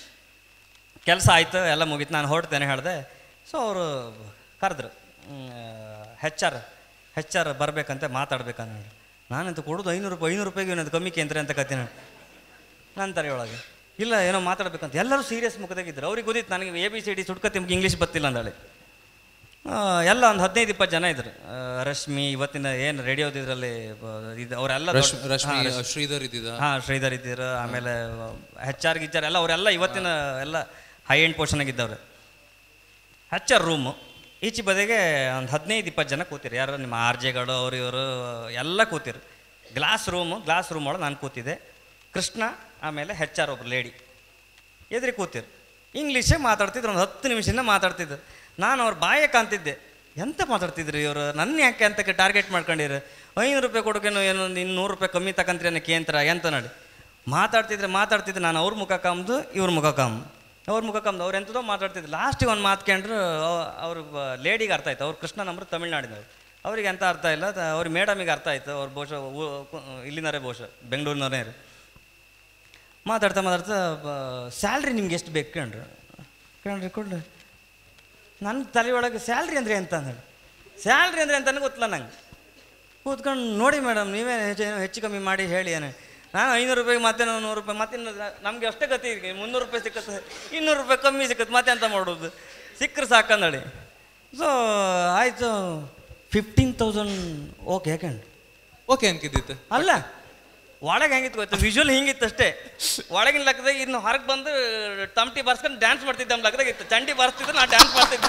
ಕೆಲಸ ಆಯಿತು ಎಲ್ಲ ಮುಗೀತು ನಾನು ಹೊರಡ್ತೇನೆ ಹೇಳಿದೆ ಸೊ ಅವರು ಕರೆದ್ರು ಹೆಚ್ ಆರ್ ಹೆಚ್ ಆರ್ ಬರಬೇಕಂತೆ ಮಾತಾಡ್ಬೇಕಂತ ನಾನಂತ ಕೊಡೋದು ಐನೂರು ರೂಪಾಯಿ ಐನೂರು ರೂಪಾಯಿಗೆ ಏನದು ಕಮ್ಮಿ ಕೇಂದ್ರ ಅಂತ ಕತ್ತೀನಿ ನಂತರ ಒಳಗೆ ಇಲ್ಲ ಏನೋ ಮಾತಾಡ್ಬೇಕಂತ ಎಲ್ಲರೂ ಸೀರಿಯಸ್ ಮುಖದಾಗಿದ್ರು ಅವ್ರಿಗೆ ಗೊತ್ತಿತ್ತು ನನಗೆ ಎ ಬಿ ಸಿ ಡಿ ಸುಟ್ಕತಿ ನಿಮ್ಗೆ ಇಂಗ್ಲೀಷ್ ಗೊತ್ತಿಲ್ಲ ಅಂದೇಳಿ ಆ, ಎಲ್ಲ ಒಂದು ಹದಿನೈದು ಇಪ್ಪತ್ತು ಜನ ಇದ್ರು ಆ, ರಶ್ಮಿ ಇವತ್ತಿನ ಏನು ರೇಡಿಯೋದ ಇದರಲ್ಲಿ ಇದು ಅವರೆಲ್ಲ ರಶ್ಮಿ ರಶ್ಮಿ ಶ್ರೀಧರ್ ಇದ್ದಿದ್ದ ಹಾಂ ಶ್ರೀಧರ್ ಇದ್ದಿರು ಆಮೇಲೆ ಹೆಚ್ ಆರ್ ಗಿಚ್ಚಾರ್ ಎಲ್ಲ ಅವರೆಲ್ಲ ಇವತ್ತಿನ ಎಲ್ಲ ಹೈ ಎಂಡ್ ಪೋರ್ಷನಾಗಿದ್ದವ್ರೆ ಹೆಚ್ ಆರ್ ರೂಮು ಈಚೆ ಬದಿಗೆ ಒಂದು ಹದಿನೈದು ಇಪ್ಪತ್ತು ಜನ ಕೂತಿರು ಯಾರು ನಿಮ್ಮ ಆರ್ ಜೆಗಳು ಅವರು ಇವರು ಎಲ್ಲ ಕೂತಿರು ಗ್ಲಾಸ್ ರೂಮು ಗ್ಲಾಸ್ ರೂಮ್ ಒಳಗೆ ನಾನು ಕೂತಿದ್ದೆ ಕೃಷ್ಣ ಆಮೇಲೆ ಹೆಚ್ ಆರ್ ಒಬ್ರು ಲೇಡಿ ಎದುರಿ ಕೂತಿರು ಇಂಗ್ಲೀಷೇ ಮಾತಾಡ್ತಿದ್ರು ಒಂದು ಹತ್ತು ನಿಮಿಷದಿಂದ ಮಾತಾಡ್ತಿದ್ರು ನಾನು ಅವ್ರ ಬಾಯೇ ಕಾಣ್ತಿದ್ದೆ ಎಂತ ಮಾತಾಡ್ತಿದ್ರು ಇವರು ನನ್ನ ಯಾಕೆ ಅಂತ ಟಾರ್ಗೆಟ್ ಮಾಡ್ಕೊಂಡಿರು ಐನೂರು ರೂಪಾಯಿ ಕೊಡೋಕೇನು ಏನೊಂದು ಇನ್ನೂರು ರೂಪಾಯಿ ಕಮ್ಮಿ ತಕಂತ್ರಿ ಅನ್ನೋ ಕೇಂದ್ರ ಎಂತ ನೋಡಿ ಮಾತಾಡ್ತಿದ್ರೆ ಮಾತಾಡ್ತಿದ್ರೆ ನಾನು ಅವ್ರ ಮುಖ ಕಾಮ್ದು ಇವ್ರ ಮುಖ ಕಾಮ್ ಅವ್ರ ಮುಖ ಕಾಮ್ದು ಅವ್ರು ಎಂಥದೋ ಮಾತಾಡ್ತಿದ್ರು ಲಾಸ್ಟಿಗೆ ಒಂದು ಮಾತ್ಕೊಂಡ್ರು ಅವ್ರ ಲೇಡಿಗೆ ಅರ್ಥ ಆಯ್ತು ಅವ್ರು ಕೃಷ್ಣ ನಂಬರ್ ತಮಿಳ್ನಾಡಿನವ್ರು ಅವ್ರಿಗೆ ಎಂತ ಅರ್ಥ ಇಲ್ಲ ತ- ಅವ್ರ ಮೇಡಮಿಗೆ ಅರ್ಥ ಆಯ್ತು ಅವ್ರು ಬಹುಶಃ ಊ- ಕು- ಇಲ್ಲಿನವರೇ ಬಹುಶಃ ಬೆಂಗಳೂರಿನವರೇ ರೀ ಮಾತಾಡ್ತಾ ಮಾತಾಡ್ತಾ ಸ್ಯಾಲ್ರಿ ನಿಮ್ಗೆ ಎಷ್ಟು ಬೇಕು ಕಣ್ರಿ ಕಣ್ರಿ ಕೊಡ್ರಿ ನನ್ನ ತಲೆ ಒಳಗೆ ಸ್ಯಾಲ್ರಿ ಅಂದರೆ ಅಂತ ಅಂದೇಳಿ ಸ್ಯಾಲ್ರಿ ಅಂದರೆ ಅಂತಲೇ ಗೊತ್ತಿಲ್ಲ ನಂಗೆ ಕೂತ್ಕೊಂಡು ನೋಡಿ ಮೇಡಮ್ ನೀವೇ ಹೆಚ್ಚು ಹೆಚ್ಚು ಕಮ್ಮಿ ಮಾಡಿ ಹೇಳಿ ಏನೇ ನಾನು ಐನೂರು ರೂಪಾಯಿಗೆ ಮತ್ತೆ ನೂರು ರೂಪಾಯಿ ಮತ್ತೆ ನಮಗೆ ಅಷ್ಟೇ ಗತಿ ಈಗ ಮುನ್ನೂರು ರೂಪಾಯಿ ಸಿಕ್ಕತ್ತೆ ಇನ್ನೂರು ರೂಪಾಯಿ ಕಮ್ಮಿ ಸಿಕ್ಕತ್ತೆ ಮತ್ತೆ ಅಂತ ಮಾಡೋದು ಸಿಕ್ಕರೆ ಸಾಕಂದಳಿ ಸೊ ಆಯಿತು ಫಿಫ್ಟೀನ್ ತೌಸಂಡ್ ಓಕೆ ಯಾಕಂಡು ಓಕೆ ಅನ್ಕಿದ್ದಿತ್ತು ಅಲ್ಲ ಒಳಗೆ ಹೆಂಗಿತ್ತು ಗೊತ್ತಾ ವಿಜುವಲ್ ಹಿಂಗಿತ್ತು ಅಷ್ಟೇ ಒಳಗಿನ ಲೆಕ್ಕದಾಗ ಇನ್ನು ಹೊರಗೆ ಬಂದು ತಮಟಿ ಬಾರಿಸ್ಕೊಂಡು ಡ್ಯಾನ್ಸ್ ಮಾಡ್ತಿದ್ದೆ ನಮ್ಮ ಲೆಕ್ಕದಾಗ ಇತ್ತು ಚಂಡಿ ಬಾರಿಸ್ತಿದ್ರೆ ನಾನು ಡ್ಯಾನ್ಸ್ ಮಾಡ್ತಿದ್ದೆ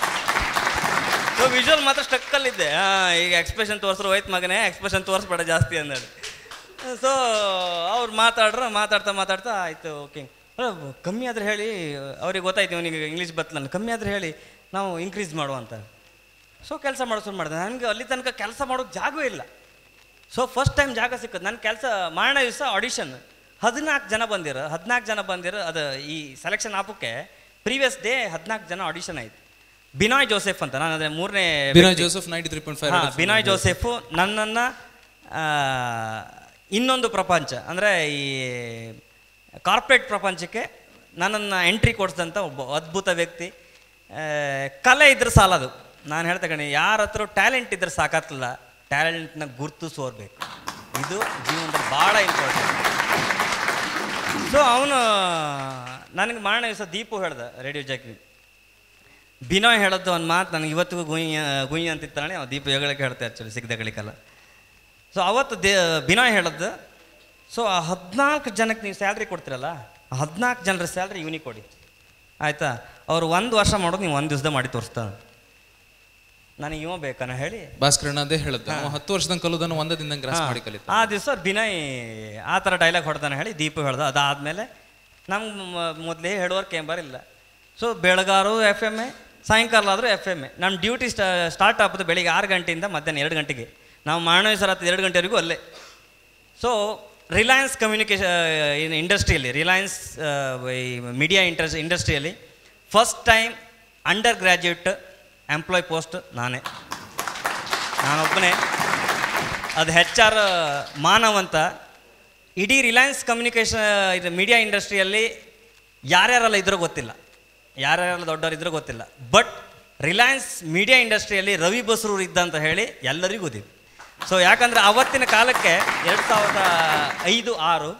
ಸೊ ವಿಜುವಲ್ ಮಾತ್ರ ಸ್ಟಕ್ಕಲ್ಲಿದ್ದೆ ಹಾಂ ಈಗ ಎಕ್ಸ್ಪ್ರೆಷನ್ ತೋರಿಸ್ರು ಹೋಯ್ತು ಮಗನೇ ಎಕ್ಸ್ಪ್ರೆಷನ್ ತೋರಿಸ್ಬೇಡ ಜಾಸ್ತಿ ಅಂದೇಳಿ ಸೊ ಅವ್ರು ಮಾತಾಡ್ರು ಮಾತಾಡ್ತಾ ಮಾತಾಡ್ತಾ ಆಯಿತು ಓಕೆ ಕಮ್ಮಿ ಆದ್ರೆ ಹೇಳಿ ಅವ್ರಿಗೆ ಗೊತ್ತಾಯ್ತು ಇವನಿಗೆ ಇಂಗ್ಲೀಷ್ ಬತ್ತಲ್ಲ ಕಮ್ಮಿ ಆದ್ರೆ ಹೇಳಿ ನಾವು ಇನ್ಕ್ರೀಸ್ ಮಾಡುವ ಅಂತ ಸೊ ಕೆಲಸ ಮಾಡೋ ಶುರು ಮಾಡಿದೆ ನನಗೆ ಅಲ್ಲಿ ತನಕ ಕೆಲಸ ಮಾಡೋಕ್ಕೆ ಜಾಗವೇ ಇಲ್ಲ ಸೊ ಫಸ್ಟ್ ಟೈಮ್ ಜಾಗ ಸಿಕ್ಕದು ನನ್ನ ಕೆಲಸ ಮಾರಣ ದಿವಸ ಆಡಿಷನ್ ಹದಿನಾಲ್ಕು ಜನ ಬಂದಿರೋ ಹದಿನಾಲ್ಕು ಜನ ಬಂದಿರೋ ಅದು ಈ ಸೆಲೆಕ್ಷನ್ ಆಪಕ್ಕೆ ಪ್ರೀವಿಯಸ್ ಡೇ ಹದಿನಾಲ್ಕು ಜನ ಆಡಿಷನ್ ಆಯಿತು ಬಿನಾಯ್ ಜೋಸೆಫ್ ಅಂತ ನಾನು ಅದೇ ಮೂರನೇ Binoy Joseph ninety three point ಹಾ, ಫೈವ್ ಬಿನಾಯ್ ಜೋಸೆಫು ನನ್ನನ್ನು ಇನ್ನೊಂದು ಪ್ರಪಂಚ ಅಂದರೆ ಈ ಕಾರ್ಪೊರೇಟ್ ಪ್ರಪಂಚಕ್ಕೆ ನನ್ನನ್ನು ಎಂಟ್ರಿ ಕೊಡಿಸಿದಂಥ ಒಬ್ಬ ಅದ್ಭುತ ವ್ಯಕ್ತಿ ಆ, ಕಲೆ ಇದ್ರೆ ಸಾಲದು ನಾನು ಹೇಳ್ತಾ ಕಣೆ ಯಾರ ಹತ್ರ ಟ್ಯಾಲೆಂಟ್ ಇದ್ರೆ ಸಾಕಾಗ್ತಿಲ್ಲ ಟ್ಯಾಲೆಂಟ್ನ ಗುರುತಿಸೋರ್ಬೇಕು ಇದು ಜೀವನದಲ್ಲಿ ಭಾಳ ಇಂಪಾರ್ಟೆಂಟ್ ಸೊ ಅವನು ನನಗೆ ಮಾರನೇ ದಿವಸ ದೀಪು ಹೇಳ್ದ ರೇಡಿಯೋ ಜಾಕಿ ಬಿನೋಯ್ ಹೇಳೋದು ಒಂದು ಮಾತು ನನಗೆ ಇವತ್ತಿಗೂ ಗುಯ್ ಗುಯ್ ಅಂತಿತ್ತಾನೆ ಅವ್ನು ದೀಪ ಹೆಗಳಕ್ಕೆ ಹೇಳ್ತೆ ಆ್ಯಕ್ಚುಲಿ ಸಿಗದ ಗಳಿಕಲ್ಲ ಸೊ ಅವತ್ತು ದೇ ಬಿನೋಯ್ ಹೇಳದ್ದು ಸೊ ಆ ಹದಿನಾಲ್ಕು ಜನಕ್ಕೆ ನೀವು ಸ್ಯಾಲ್ರಿ ಕೊಡ್ತೀರಲ್ಲ ಆ ಹದಿನಾಲ್ಕು ಜನರ ಸ್ಯಾಲ್ರಿ ಇವನಿಗೆ ಕೊಡಿ ಆಯಿತಾ ಅವ್ರು ಒಂದು ವರ್ಷ ಮಾಡೋದು ನೀವು ಒಂದು ದಿವಸದ ಮಾಡಿ ತೋರಿಸ್ತಾ ನನಗೆ ಇವ ಬೇಕನ್ನ ಹೇಳಿ ಭಾಸ್ಕರಣ್ಣ ಅದೇ ಹೇಳುತ್ತೆ ಅವ ಹತ್ತು ವರ್ಷದಂಗೆ ಕಲಿಯೋದನ್ನು ಒಂದೇ ದಿನದಂಗೆ ಗ್ರಾಸ್ ಮಾಡಿ ಕಲಿತ ಆ ದಿವಸ ಬಿನಯ್ ಆ ಥರ ಡೈಲಾಗ್ ಹೊಡೆದಾನೆ ಹೇಳಿ ದೀಪು ಹೇಳ್ದ ಅದಾದಮೇಲೆ ನಮ್ಗೆ ಮೊದಲೇ ಹೇಳುವರ್ ಕೇಂಬರ್ ಇಲ್ಲ ಸೊ ಬೆಳಗಾರು ಎಫ್ ಎಮ್ ಎ ಸಾಯಂಕಾಲ ಆದರೂ ಎಫ್ ಎಮ್ ಎ ನಮ್ಮ ಡ್ಯೂಟಿ ಸ್ಟಾ ಸ್ಟಾರ್ಟ್ ಆಗೋದು ಬೆಳಿಗ್ಗೆ ಆರು ಗಂಟೆಯಿಂದ ಮಧ್ಯಾಹ್ನ ಎರಡು ಗಂಟೆಗೆ ನಾವು ಮಾನವ ಸರ್ ಹತ್ತು ಎರಡು ಗಂಟೆವರೆಗೂ ಅಲ್ಲೇ ಸೊ ರಿಲಯನ್ಸ್ ಕಮ್ಯುನಿಕೇಶನ್ ಇನ್ ಇಂಡಸ್ಟ್ರಿಯಲ್ಲಿ ರಿಲಯನ್ಸ್ ಈ ಮೀಡಿಯಾ ಇಂಟರ್ಸ್ ಇಂಡಸ್ಟ್ರಿಯಲ್ಲಿ first time undergraduate employee post ನಾನೇ ನಾನೊಬ್ಬನೇ ಅದು ಹೆಚ್ ಆರ್ ಮಾನವ್ ಅಂತ ಇಡೀ ರಿಲಯನ್ಸ್ ಕಮ್ಯುನಿಕೇಷನ್ ಇದು ಮೀಡಿಯಾ ಇಂಡಸ್ಟ್ರಿಯಲ್ಲಿ ಯಾರ್ಯಾರೆಲ್ಲ ಇದ್ರೂ ಗೊತ್ತಿಲ್ಲ ಯಾರ್ಯಾರೆಲ್ಲ ದೊಡ್ಡವ್ರು ಇದ್ರೂ ಗೊತ್ತಿಲ್ಲ ಬಟ್ ರಿಲಯನ್ಸ್ ಮೀಡಿಯಾ ಇಂಡಸ್ಟ್ರಿಯಲ್ಲಿ ರವಿ ಬಸ್ರೂರು ಇದ್ದ ಅಂತ ಹೇಳಿ ಎಲ್ಲರಿಗೂ ಗೊತ್ತಿದೆ ಸೊ ಯಾಕಂದರೆ ಅವತ್ತಿನ ಕಾಲಕ್ಕೆ ಎರಡು ಸಾವಿರದ ಐದು ಆರು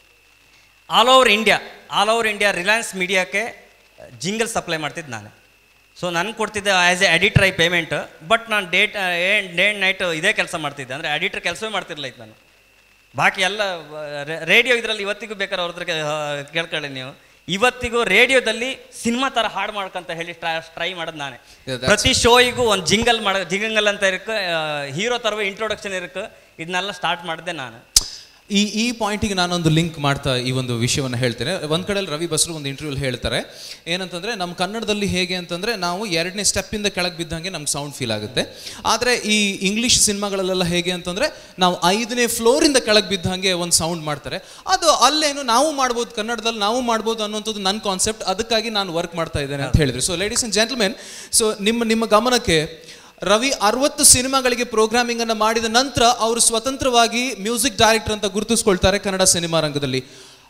all over India all over India Reliance ಮೀಡಿಯಾಕ್ಕೆ ಜಿಂಗಲ್ ಸಪ್ಲೈ ಮಾಡ್ತಿದ್ದು ನಾನು ಸೊ ನನಗೆ ಕೊಡ್ತಿದ್ದೆ as a editor I payment but ನಾನು ಡೇಟ್ ಡೇ ಆ್ಯಂಡ್ ನೈಟ್ ಇದೇ ಕೆಲಸ ಮಾಡ್ತಿದ್ದೆ ಅಂದರೆ ಎಡಿಟರ್ ಕೆಲಸವೇ ಮಾಡ್ತಿರ್ಲಿಲ್ಲ ಇತ್ತು ನಾನು ಬಾಕಿ ಎಲ್ಲ ರೇಡಿಯೋ ಇದರಲ್ಲಿ ಇವತ್ತಿಗೂ ಬೇಕಾದ್ರೆ ಅವ್ರ ಹತ್ರ ಕೇ- ಕೇಳ್ಕೊಳ್ಳಿ ನೀವು ಇವತ್ತಿಗೂ ರೇಡಿಯೋದಲ್ಲಿ ಸಿನಿಮಾ ಥರ ಹಾಡು ಮಾಡ್ಕೊಂತ ಹೇಳಿ ಟ್ರೈ ಮಾಡೋದು ನಾನೇ Yeah, that's- ಪ್ರತಿ ಶೋಯಿಗೂ ಒಂದು ಜಿಂಗಲ್ ಮಾಡ ಜಿಂಗಲ್ ಅಂತ ಇರಕ್ಕೆ ಹೀರೋ ಥರವೇ ಇಂಟ್ರೊಡಕ್ಷನ್ ಇರಕ್ಕೆ ಇದನ್ನೆಲ್ಲ ಸ್ಟಾರ್ಟ್ ಮಾಡಿದೆ ನಾನು ಈ ಈ ಪಾಯಿಂಟಿಗೆ ನಾನೊಂದು ಲಿಂಕ್ ಮಾಡ್ತಾ ಈ ಒಂದು ವಿಷಯವನ್ನು ಹೇಳ್ತೇನೆ ಒಂದು ಕಡೆಯಲ್ಲಿ ರವಿ ಬಸ್ರು ಒಂದು ಇಂಟರ್ವ್ಯೂಲ್ ಹೇಳ್ತಾರೆ ಏನಂತಂದ್ರೆ ನಮ್ಮ ಕನ್ನಡದಲ್ಲಿ ಹೇಗೆ ಅಂತಂದ್ರೆ ನಾವು ಎರಡನೇ ಸ್ಟೆಪ್ಪಿಂದ ಕೆಳಗೆ ಬಿದ್ದಂಗೆ ನಮ್ಗೆ ಸೌಂಡ್ ಫೀಲ್ ಆಗುತ್ತೆ ಆದರೆ ಈ ಇಂಗ್ಲಿಷ್ ಸಿನಿಮಾಗಳಲ್ಲೆಲ್ಲ ಹೇಗೆ ಅಂತಂದ್ರೆ ನಾವು ಐದನೇ ಫ್ಲೋರಿಂದ ಕೆಳಗೆ ಬಿದ್ದಂಗೆ ಒಂದು ಸೌಂಡ್ ಮಾಡ್ತಾರೆ ಅದು ಅಲ್ಲೇನು ನಾವು ಮಾಡ್ಬೋದು ಕನ್ನಡದಲ್ಲಿ ನಾವು ಮಾಡ್ಬೋದು ಅನ್ನೋಂಥದ್ದು ನನ್ನ ಕಾನ್ಸೆಪ್ಟ್ ಅದಕ್ಕಾಗಿ ನಾನು ವರ್ಕ್ ಮಾಡ್ತಾ ಇದ್ದೇನೆ ಅಂತ ಹೇಳಿದ್ರು so ladies and gentlemen so ನಿಮ್ಮ ನಿಮ್ಮ ಗಮನಕ್ಕೆ ರವಿ ಅರವತ್ತು ಸಿನಿಮಾಗಳಿಗೆ ಪ್ರೋಗ್ರಾಮಿಂಗ್ ಅನ್ನು ಮಾಡಿದ ನಂತರ ಅವರು ಸ್ವತಂತ್ರವಾಗಿ ಮ್ಯೂಸಿಕ್ ಡೈರೆಕ್ಟರ್ ಅಂತ ಗುರುತಿಸ್ಕೊಳ್ತಾರೆ ಕನ್ನಡ ಸಿನಿಮಾ ರಂಗದಲ್ಲಿ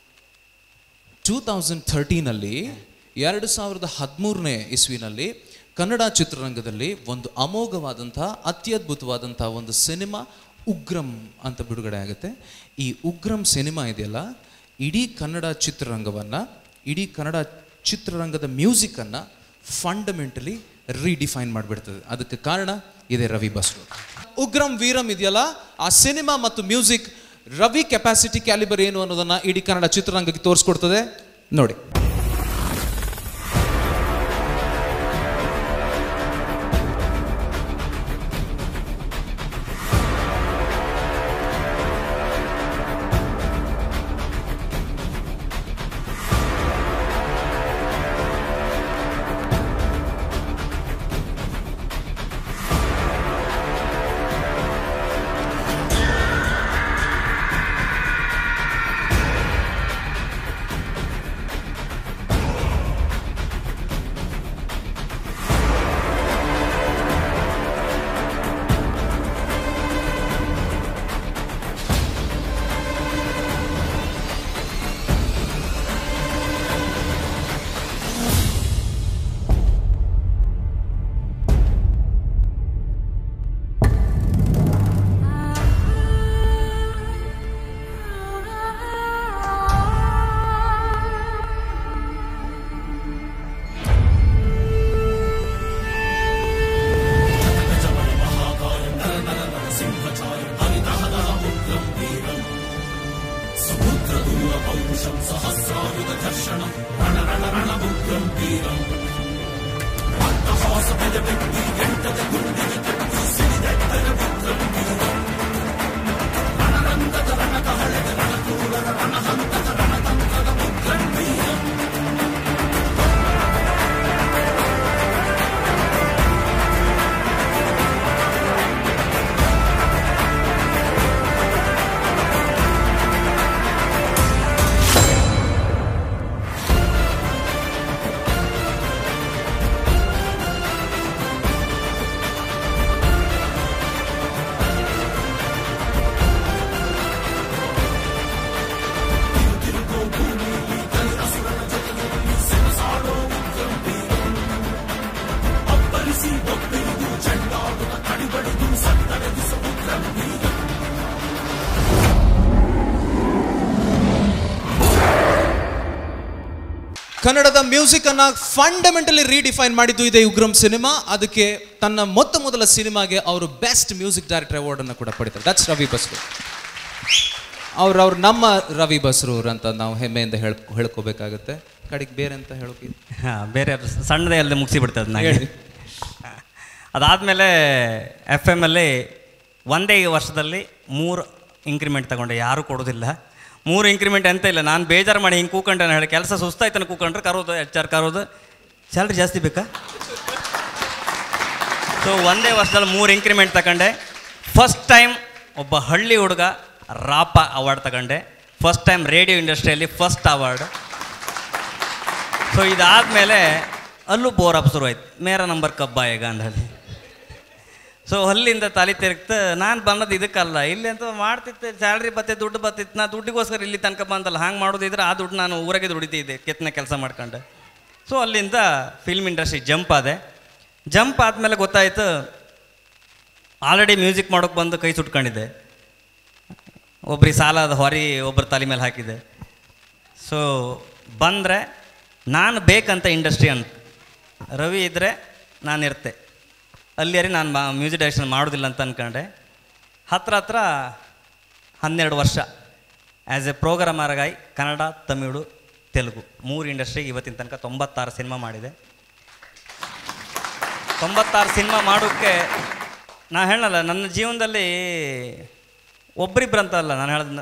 ಟೂ ತೌಸಂಡ್ ಥರ್ಟೀನಲ್ಲಿ ಎರಡು ಸಾವಿರದ ಹದಿಮೂರನೇ ಇಸ್ವಿನಲ್ಲಿ ಕನ್ನಡ ಚಿತ್ರರಂಗದಲ್ಲಿ ಒಂದು ಅಮೋಘವಾದಂಥ ಅತ್ಯದ್ಭುತವಾದಂಥ ಒಂದು ಸಿನಿಮಾ ಉಗ್ರಂ ಅಂತ ಬಿಡುಗಡೆ ಆಗುತ್ತೆ ಈ ಉಗ್ರಂ ಸಿನಿಮಾ ಇದೆಯಲ್ಲ ಇಡೀ ಕನ್ನಡ ಚಿತ್ರರಂಗವನ್ನು ಇಡೀ ಕನ್ನಡ ಚಿತ್ರರಂಗದ ಮ್ಯೂಸಿಕ್ಕನ್ನು ಫಂಡಮೆಂಟಲಿ ರೀಡಿಫೈನ್ ಮಾಡಿಬಿಡ್ತದೆ ಅದಕ್ಕೆ ಕಾರಣ ಇದೆ ರವಿ ಬಸ್ರು ಉಗ್ರಂ ವೀರಂ ಇದೆಯಲ್ಲ ಆ ಸಿನಿಮಾ ಮತ್ತು ಮ್ಯೂಸಿಕ್ ರವಿ ಕೆಪಾಸಿಟಿ ಕ್ಯಾಲಿಬರ್ ಏನು ಅನ್ನೋದನ್ನ ಇಡೀ ಕನ್ನಡ ಚಿತ್ರರಂಗಕ್ಕೆ ತೋರಿಸ್ಕೊಡ್ತದೆ ನೋಡಿ ಕನ್ನಡದ ಮ್ಯೂಸಿಕ್ ಅನ್ನ ಫಂಡಮೆಂಟಲಿ ರೀಡಿಫೈನ್ ಮಾಡಿದ್ದು ಇದೆ ಉಗ್ರಂ ಸಿನಿಮಾ ಅದಕ್ಕೆ ತನ್ನ ಮೊತ್ತ ಮೊದಲ ಸಿನಿಮಾಗೆ ಅವರು ಬೆಸ್ಟ್ ಮ್ಯೂಸಿಕ್ ಡೈರೆಕ್ಟರ್ ಅವಾರ್ಡ್ ಅನ್ನು ಕೂಡ ಪಡಿತಾರೆ ದಟ್ಸ್ ರವಿ ಬಸ್ರೂರ್ ಅವ್ರು ಅವ್ರು ನಮ್ಮ ರವಿ ಬಸ್ರೂರ್ ಅಂತ ನಾವು ಹೆಮ್ಮೆಯಿಂದ ಹೇಳ್ ಹೇಳ್ಕೋಬೇಕಾಗತ್ತೆ ಕಡೆಗೆ ಬೇರೆ ಅಂತ ಹೇಳೋಕೆ ಹಾಂ ಬೇರೆ ಸಣ್ಣದೇ ಅಲ್ಲದೆ ಮುಗಿಸಿಬಿಡ್ತದೆ ನನಗೆ ಹೇಳಿ. ಅದಾದಮೇಲೆ ಎಫ್ ಎಮ್ಮಲ್ಲಿ ಒಂದೇ ವರ್ಷದಲ್ಲಿ ಮೂರು ಇಂಕ್ರಿಮೆಂಟ್ ತಗೊಂಡೆ ಯಾರೂ ಕೊಡೋದಿಲ್ಲ ಮೂರು ಇಂಕ್ರಿಮೆಂಟ್ ಎಂತ ಇಲ್ಲ ನಾನು ಬೇಜಾರು ಮಾಡಿ ಹಿಂಗೆ ಕೂಕೊಂಡೆ ಹೇಳಿ ಕೆಲಸ ಸುಸ್ತಾಯ್ತಾನೆ ಕೂಕೊಂಡ್ರೆ ಕರೋದು ಎಚ್ ಆರ್ ಕರೋದು ಸ್ಯಾಲ್ರಿ ಜಾಸ್ತಿ ಬೇಕಾ ಸೊ ಒಂದೇ ವರ್ಷದಲ್ಲಿ ಮೂರು ಇಂಕ್ರಿಮೆಂಟ್ ತಗೊಂಡೆ ಫಸ್ಟ್ ಟೈಮ್ ಒಬ್ಬ ಹಳ್ಳಿ ಹುಡುಗ ರಾಪ ಅವಾರ್ಡ್ ತಗೊಂಡೆ ಫಸ್ಟ್ ಟೈಮ್ ರೇಡಿಯೋ ಇಂಡಸ್ಟ್ರಿಯಲ್ಲಿ ಫಸ್ಟ್ ಅವಾರ್ಡ್ ಸೊ ಇದಾದಮೇಲೆ ಅಲ್ಲೂ ಬೋರ್ ಅಪ್ ಶುರುವಾಯ್ತು ಮೇರ ನಂಬರ್ ಕಬ್ಬ ಈಗ ಅಂತ ಹೇಳಿ ಸೊ ಅಲ್ಲಿಂದ ತಲೆ ತಿರುಗ್ತ ನಾನು ಬಂದದ್ದು ಇದಕ್ಕಲ್ಲ ಇಲ್ಲಿ ಅಂತ ಮಾಡ್ತಿದ್ದೆ ಸ್ಯಾಲ್ರಿ ಬತ್ತೆ ದುಡ್ಡು ಬತ್ತಿತ್ತು ನಾ ದುಡ್ಡಿಗೋಸ್ಕರ ಇಲ್ಲಿ ತನಕ ಬಂದಲ್ಲ ಹಾಂಗೆ ಮಾಡೋದಿದ್ರೆ ಆ ದುಡ್ಡು ನಾನು ಊರಾಗೆ ದುಡಿತಿದ್ದೆ ಕೆತ್ತನೆ ಕೆಲಸ ಮಾಡ್ಕೊಂಡೆ ಸೊ ಅಲ್ಲಿಂದ ಫಿಲ್ಮ್ ಇಂಡಸ್ಟ್ರಿ ಜಂಪ್ ಆದೆ ಜಂಪ್ ಆದಮೇಲೆ ಗೊತ್ತಾಯ್ತು ಆಲ್ರೆಡಿ ಮ್ಯೂಸಿಕ್ ಮಾಡೋಕ್ಕೆ ಬಂದು ಕೈ ಸುಟ್ಕೊಂಡಿದ್ದೆ ಒಬ್ರಿಗೆ ಸಾಲದ ಹೊರಿ ಒಬ್ಬರ ತಲೆ ಮೇಲೆ ಹಾಕಿದೆ ಸೊ ಬಂದರೆ ನಾನು ಬೇಕಂತ ಇಂಡಸ್ಟ್ರಿ ಅಂತ ರವಿ ಇದ್ದರೆ ನಾನು ಇರ್ತೆ ಅಲ್ಲಿಯರಿ ನಾನು ಮಾ ಮ್ಯೂಸಿಕ್ ಡೈರೆಕ್ಷನ್ ಮಾಡೋದಿಲ್ಲ ಅಂತ ಅಂದ್ಕೊಂಡೆ ಹತ್ರ ಹತ್ರ ಹನ್ನೆರಡು ವರ್ಷ ಆ್ಯಸ್ ಎ ಪ್ರೋಗ್ರಾಮರ್ಗಾಗಿ ಕನ್ನಡ ತಮಿಳು ತೆಲುಗು ಮೂರು ಇಂಡಸ್ಟ್ರಿಗೆ ಇವತ್ತಿನ ತನಕ ತೊಂಬತ್ತಾರು ಸಿನಿಮಾ ಮಾಡಿದೆ ತೊಂಬತ್ತಾರು ಸಿನಿಮಾ ಮಾಡೋಕ್ಕೆ ನಾ ಹೇಳಲ್ಲ ನನ್ನ ಜೀವನದಲ್ಲಿ ಒಬ್ಬರಿಬ್ರು ಅಂತ ಅಲ್ಲ ನಾನು ಹೇಳೋದು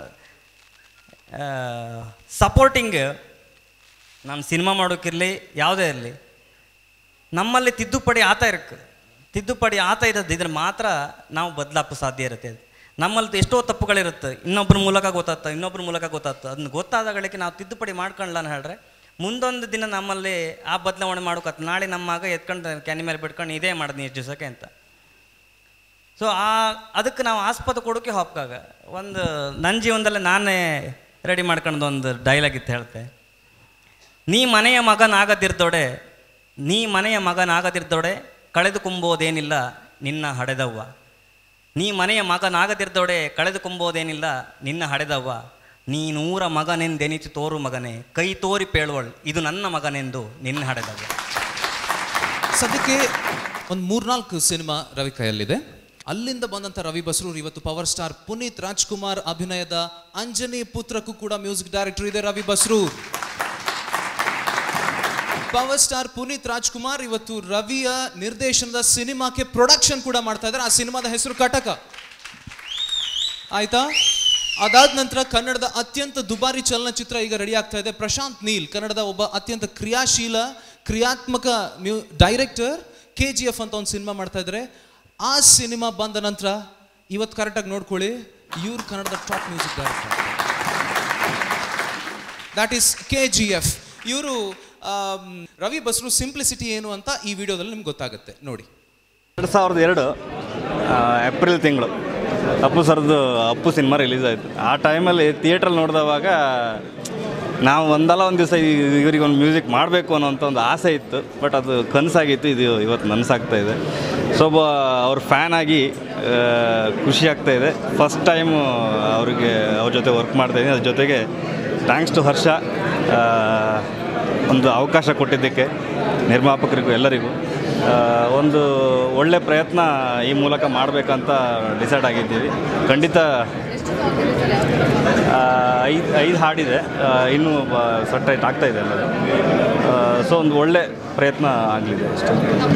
ಸಪೋರ್ಟಿಂಗ್ ನಾನು ಸಿನಿಮಾ ಮಾಡೋಕ್ಕಿರಲಿ ಯಾವುದೇ ಇರಲಿ ನಮ್ಮಲ್ಲಿ ತಿದ್ದುಪಡಿ ಆತ ಇರಕ್ಕೆ ತಿದ್ದುಪಡಿ ಆತ ಇರೋದು ಇದ್ರೆ ಮಾತ್ರ ನಾವು ಬದಲಾಪ ಸಾಧ್ಯ ಇರುತ್ತೆ ಅದು ನಮ್ಮಲ್ಲಿ ಎಷ್ಟೋ ತಪ್ಪುಗಳಿರುತ್ತೆ ಇನ್ನೊಬ್ಬರ ಮೂಲಕ ಗೊತ್ತಾಗ್ತದೆ ಇನ್ನೊಬ್ಬರ ಮೂಲಕ ಗೊತ್ತಾಗ್ತದೆ ಅದನ್ನ ಗೊತ್ತಾದಾಗಳಿಗೆ ನಾವು ತಿದ್ದುಪಡಿ ಮಾಡ್ಕೊಳ್ಳ ಅಂತ ಹೇಳ್ರೆ ಮುಂದೊಂದು ದಿನ ನಮ್ಮಲ್ಲಿ ಆ ಬದಲಾವಣೆ ಮಾಡೋಕತ್ತ ನಾಳೆ ನಮ್ಮ ಮಗ ಎತ್ಕೊಂಡು ಕ್ಯಾನಿ ಮೇಲೆ ಬಿಟ್ಕೊಂಡು ಇದೇ ಮಾಡಿದ್ನಿ ಎಷ್ಟು ದಿವಸಕ್ಕೆ ಅಂತ ಸೊ ಆ ಅದಕ್ಕೆ ನಾವು ಆಸ್ಪದ ಕೊಡೋಕೆ ಹೋಗ್ಕಾಗ ಒಂದು ನನ್ನ ಜೀವನದಲ್ಲಿ ನಾನೇ ರೆಡಿ ಮಾಡ್ಕೊಂಡು ಒಂದು ಡೈಲಾಗ್ ಇತ್ತು ಹೇಳ್ತೆ ನೀ ಮನೆಯ ಮಗನಾಗದಿರ್ದೊಡೆ ನೀ ಮನೆಯ ಮಗನಾಗದಿರ್ದೊಡೆ ಕಳೆದುಕೊಂಬೋದೇನಿಲ್ಲ ನಿನ್ನ ಹಡೆದವ್ವ ನೀ ಮನೆಯ ಮಗನಾಗದಿರ್ದೊಡೆ ಕಳೆದುಕೊಂಬೋದೇನಿಲ್ಲ ನಿನ್ನ ಹಡೆದವ್ವ ನೀನೂರ ಮಗನೆಂದೆನಿತು ತೋರು ಮಗನೇ ಕೈ ತೋರಿ ಪೇಳುವಳು ಇದು ನನ್ನ ಮಗನೆಂದು ನಿನ್ನ ಹಡೆದವ್ವ ಸದ್ಯಕ್ಕೆ ಒಂದು ಮೂರ್ನಾಲ್ಕು ಸಿನಿಮಾ ರವಿ ಕೈಯಲ್ಲಿದೆ ಅಲ್ಲಿಂದ ಬಂದಂಥ ರವಿ ಬಸ್ರೂರ್ ಇವತ್ತು ಪವರ್ ಸ್ಟಾರ್ ಪುನೀತ್ ರಾಜ್ಕುಮಾರ್ ಅಭಿನಯದ ಅಂಜನಿ ಪುತ್ರಕ್ಕೂ ಕೂಡ ಮ್ಯೂಸಿಕ್ ಡೈರೆಕ್ಟರ್ ಇದೆ ರವಿ ಬಸ್ರೂರ್ ಪವರ್ ಸ್ಟಾರ್ ಪುನೀತ್ ರಾಜ್ಕುಮಾರ್ ಇವತ್ತು ರವಿಯ ನಿರ್ದೇಶನದ ಸಿನಿಮಾಕ್ಕೆ ಪ್ರೊಡಕ್ಷನ್ ಕೂಡ ಮಾಡ್ತಾ ಇದ್ದಾರೆ ಆ ಸಿನಿಮಾದ ಹೆಸರು ಕಟಕ ಆಯ್ತಾ ಅದಾದ ನಂತರ ಕನ್ನಡದ ಅತ್ಯಂತ ದುಬಾರಿ ಚಲನಚಿತ್ರ ಈಗ ರೆಡಿ ಆಗ್ತಾ ಇದೆ ಪ್ರಶಾಂತ್ ನೀಲ್ ಕನ್ನಡದ ಒಬ್ಬ ಅತ್ಯಂತ ಕ್ರಿಯಾಶೀಲ ಕ್ರಿಯಾತ್ಮಕ ಮ್ಯೂ ಡೈರೆಕ್ಟರ್ ಕೆ ಜಿ ಎಫ್ ಅಂತ ಒಂದು ಸಿನಿಮಾ ಮಾಡ್ತಾ ಇದ್ದಾರೆ ಆ ಸಿನಿಮಾ ಬಂದ ನಂತರ ಇವತ್ತು ಕರೆಕ್ಟಾಗಿ ನೋಡ್ಕೊಳ್ಳಿ ಇವ್ರು ಕನ್ನಡದ top music director that is K G F ಇವರು ರವಿ ಬಸ್ರು ಸಿಂಪ್ಲಿಸಿಟಿ ಏನು ಅಂತ ಈ ವಿಡಿಯೋದಲ್ಲಿ ನಿಮ್ಗೆ ಗೊತ್ತಾಗುತ್ತೆ ನೋಡಿ ಎರಡು ಸಾವಿರದ ಎರಡು ಏಪ್ರಿಲ್ ತಿಂಗಳು ಅಪ್ಪು ಸರ್ದು ಅಪ್ಪು ಸಿನಿಮಾ ರಿಲೀಸ್ ಆಯಿತು ಆ ಟೈಮಲ್ಲಿ ಥಿಯೇಟ್ರಲ್ಲಿ ನೋಡಿದವಾಗ ನಾವು ಒಂದಲ್ಲ ಒಂದು ದಿವಸ ಇವರಿಗೆ ಒಂದು ಮ್ಯೂಸಿಕ್ ಮಾಡಬೇಕು ಅನ್ನೋಂಥ ಒಂದು ಆಸೆ ಇತ್ತು ಬಟ್ ಅದು ಕನಸಾಗಿತ್ತು ಇದು ಇವತ್ತು ನನಸಾಗ್ತಾ ಇದೆ ಸೊ ಒಬ್ಬ ಅವ್ರ ಫ್ಯಾನ್ ಆಗಿ ಆ, ಖುಷಿ ಆಗ್ತಾ ಇದೆ ಫಸ್ಟ್ ಟೈಮ್ ಅವ್ರಿಗೆ ಅವ್ರ ಜೊತೆ ವರ್ಕ್ ಮಾಡ್ತಾ ಇದ್ದೀನಿ ಅದ್ರ ಜೊತೆಗೆ ಥ್ಯಾಂಕ್ಸ್ ಟು ಹರ್ಷ ಆ, ಒಂದು ಅವಕಾಶ ಕೊಟ್ಟಿದ್ದಕ್ಕೆ ನಿರ್ಮಾಪಕರಿಗೂ ಎಲ್ಲರಿಗೂ ಆ, ಒಂದು ಒಳ್ಳೆ ಪ್ರಯತ್ನ ಈ ಮೂಲಕ ಮಾಡಬೇಕಂತ ಡಿಸೈಡ್ ಆಗಿದ್ದೀವಿ ಖಂಡಿತ ಐದು ಐದು ಹಾಡಿದೆ ಆ, ಇನ್ನೂ ಸಟ್ರೈಟ್ ಆಗ್ತಾ ಇದೆ ಎಲ್ಲದು ಸೊ ಒಂದು ಒಳ್ಳೆ ಪ್ರಯತ್ನ ಆಗಲಿದೆ ಅಷ್ಟೇ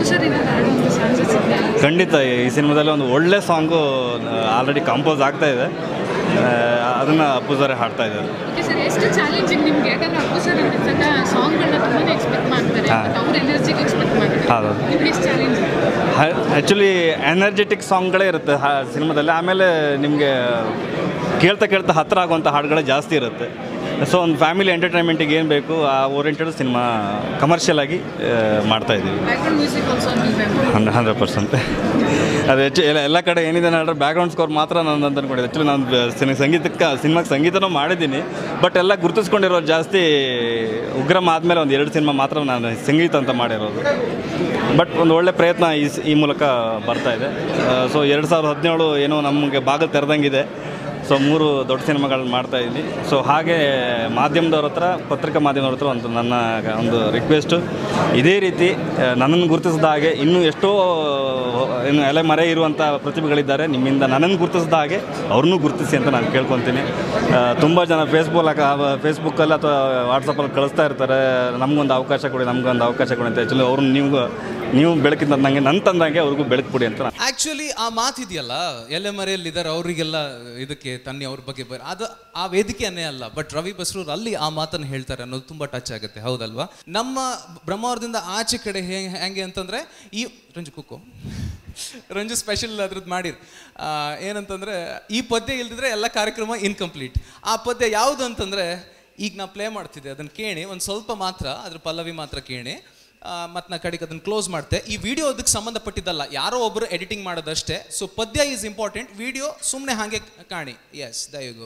ಖಂಡಿತ ಈ ಸಿನಿಮಾದಲ್ಲಿ ಒಂದು ಒಳ್ಳೆ ಸಾಂಗು ಆಲ್ರೆಡಿ ಕಂಪೋಸ್ ಆಗ್ತಾ ಇದೆ ಅದನ್ನು ಅಪ್ಪುಜಾರೆ ಹಾಡ್ತಾ ಇದ್ದಾರೆ ಓಕೆ ಸರ್ ಎಷ್ಟು ಚಾಲೆಂಜಿಂಗ್ ನಿಮ್ಗೆ ಯಾಕಂದ್ರೆ ಅಪ್ಪು ಸರ್ ಇರ್ತಕ್ಕ ಸಾಂಗ್ಗಳನ್ನ ತುಂಬಾ ಎಕ್ಸ್ಪೆಕ್ಟ್ ಮಾಡ್ತಾರೆ ಹಾ. ಅವ್ರ ಎನರ್ಜಿಗೆ ಎಕ್ಸ್ಪೆಕ್ಟ್ ಮಾಡ್ತಾರೆ ಹೌದು. ನಿಮ್ಗೆ ಎಷ್ಟು ಚಾಲೆಂಜ್ ಆ್ಯಕ್ಚುಲಿ ಎನರ್ಜೆಟಿಕ್ ಸಾಂಗ್ಗಳೇ ಇರುತ್ತೆ ಹಾ ಸಿನಿಮಾದಲ್ಲಿ ಆಮೇಲೆ ನಿಮಗೆ ಕೇಳ್ತಾ ಕೇಳ್ತಾ ಹತ್ತಿರ ಆಗುವಂಥ ಹಾಡುಗಳೇ ಜಾಸ್ತಿ ಇರುತ್ತೆ ಸೊ ಒಂದು ಫ್ಯಾಮಿಲಿ ಎಂಟರ್ಟೈನ್ಮೆಂಟಿಗೆ ಏನು ಬೇಕು ಆ ಓರಿಯೆಂಟೆಡ್ ಸಿನಿಮಾ ಕಮರ್ಷಿಯಲ್ ಆಗಿ ಆ, ಮಾಡ್ತಾ ಇದ್ದೀವಿ background music also hundred hundred percent ಅದು ಹೆಚ್ಚು ಎಲ್ಲ ಎಲ್ಲ ಕಡೆ ಏನಿದೆ ಹೇಳಿದ್ರೆ ಬ್ಯಾಕ್ಗ್ರೌಂಡ್ ಸ್ಕೋರ್ ಮಾತ್ರ ನಾನು ಅಂತ ಅನ್ಕೊಂಡಿದ್ದೆ ಆ್ಯಕ್ಚುಲಿ ನಾನು ಬ- ಸಿನಿ ಸಂಗೀತಕ್ಕೆ ಸಿನಿಮಾಗೆ ಸಂಗೀತನೂ ಮಾಡಿದ್ದೀನಿ ಬಟ್ ಎಲ್ಲ ಗುರುತಿಸ್ಕೊಂಡಿರೋರು ಜಾಸ್ತಿ ಉಗ್ರಂ ಆದಮೇಲೆ ಒಂದು ಎರಡು ಸಿನಿಮಾ ಮಾತ್ರ ನಾನು ಸಂಗೀತ ಅಂತ ಮಾಡಿರೋದು ಬಟ್ ಒಂದು ಒಳ್ಳೆ ಪ್ರಯತ್ನ ಈ ಸ್- ಈ ಮೂಲಕ ಬರ್ತಾ ಇದೆ ಸೊ ಎರಡು ಸಾವಿರದ ಹದಿನೇಳು ಏನೋ ನಮಗೆ ಬಾಗಿಲು ತೆರೆದಂಗಿದೆ ಸೊ ಮೂರು ದೊಡ್ಡ ಸಿನಿಮಾಗಳನ್ನ ಮಾಡ್ತಾ ಇದ್ದೀನಿ ಸೊ ಹಾಗೆ ಮಾಧ್ಯಮದವ್ರ ಹತ್ರ ಪತ್ರಿಕಾ ಮಾಧ್ಯಮದವ್ರ ಹತ್ರ ಒಂದು ನನ್ನ ಒಂದು ರಿಕ್ವೆಸ್ಟು ಇದೇ ರೀತಿ ಆ, ನನ್ನನ್ನು ಗುರುತಿಸಿದ ಹಾಗೆ ಇನ್ನೂ ಎಷ್ಟೋ ಇನ್ನು ಎಲೆ ಮರೆ ಇರುವಂಥ ಪ್ರತಿಭೆಗಳಿದ್ದಾರೆ ನಿಮ್ಮಿಂದ ನನ್ನನ್ನು ಗುರುತಿಸಿದ ಹಾಗೆ ಅವ್ರನ್ನೂ ಗುರುತಿಸಿ ಅಂತ ನಾನು ಕೇಳ್ಕೊತೀನಿ ತುಂಬ ಜನ ಫೇಸ್ಬುಕ್ ಫೇಸ್ಬುಕ್ಕಲ್ಲಿ ಅಥವಾ ವಾಟ್ಸಪ್ಪಲ್ಲಿ ಕಳಿಸ್ತಾ ಇರ್ತಾರೆ ನಮಗೊಂದು ಅವಕಾಶ ಕೊಡಿ ನಮಗೊಂದು ಅವಕಾಶ ಕೊಡಿ ಅಂತ ಆ್ಯಕ್ಚುಲಿ ಅವ್ರನ್ನ ನೀವು ನೀವು ಬೆಳಕಿಂದ ನಂಗೆ ನನ್ನ ತಂದಂಗೆ ಅವ್ರಿಗೂ ಬೆಳಕು ಕೊಡಿ ಅಂತ ನಾನು ಆಕ್ಚುಲಿ ಆ ಮಾತಿದೆಯಲ್ಲ ಎಲೆ ಮರೆಯಲ್ಲಿದ್ದಾರೆ ಅವರಿಗೆಲ್ಲ ಇದಕ್ಕೆ ತನ್ನಿ ಅವ್ರ ಬಗ್ಗೆ ಬರ ಅದು ಆ ವೇದಿಕೆಯನ್ನೇ ಅಲ್ಲ ಬಟ್ ರವಿ ಬಸ್ರೂರ್ ಅಲ್ಲಿ ಆ ಮಾತನ್ನು ಹೇಳ್ತಾರೆ ಅನ್ನೋದು ತುಂಬಾ ಟಚ್ ಆಗುತ್ತೆ ಹೌದಲ್ವಾ ನಮ್ಮ ಬ್ರಹ್ಮಾವರದಿಂದ ಆಚೆ ಕಡೆ ಹೆಂಗೆ ಹೆಂಗೆ ಅಂತಂದ್ರೆ ಈ ರಂಜು ಕುಕ್ಕು ರಂಜು ಸ್ಪೆಷಲ್ ಅದ್ರದ್ದು ಮಾಡಿರ್ ಆ, ಏನಂತಂದ್ರೆ ಈ ಪದ್ಯ ಇಲ್ದಿದ್ರೆ ಎಲ್ಲ ಕಾರ್ಯಕ್ರಮ ಇನ್ಕಂಪ್ಲೀಟ್ ಆ ಪದ್ಯ ಯಾವುದು ಅಂತಂದ್ರೆ ಈಗ ನಾ ಪ್ಲೇ ಮಾಡ್ತಿದ್ದೆ ಅದನ್ನ ಕೇಳಿ ಒಂದು ಸ್ವಲ್ಪ ಮಾತ್ರ ಅದ್ರ ಪಲ್ಲವಿ ಮಾತ್ರ ಕೇಳಿ ಮತ್ತು ನಾ ಕಡೆಗೆ ಅದನ್ನು ಕ್ಲೋಸ್ ಮಾಡ್ತೆ ಈ ವಿಡಿಯೋ ಅದಕ್ಕೆ ಸಂಬಂಧಪಟ್ಟಿದ್ದಲ್ಲ ಯಾರೋ ಒಬ್ಬರು ಎಡಿಟಿಂಗ್ ಮಾಡೋದಷ್ಟೇ ಸೊ ಪದ್ಯ ಈಸ್ ಇಂಪಾರ್ಟೆಂಟ್ ವಿಡಿಯೋ ಸುಮ್ಮನೆ ಹಾಗೆ ಕಾಣಿ ಎಸ್ ದಯಗು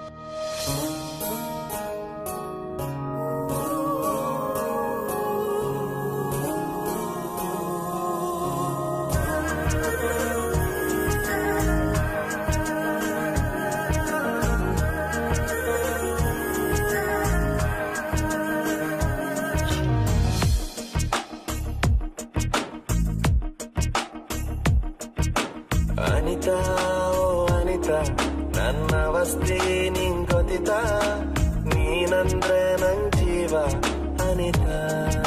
ಅನಿತಾ ಓ ಅನಿತಾ ನನ್ನ ಅವಸ್ಥೆ ನಿಂಗ್ ಗೊತ್ತಿತಾ ನೀನಂದ್ರೆ ನಂಗ್ ಜೀವ ಅನಿತಾ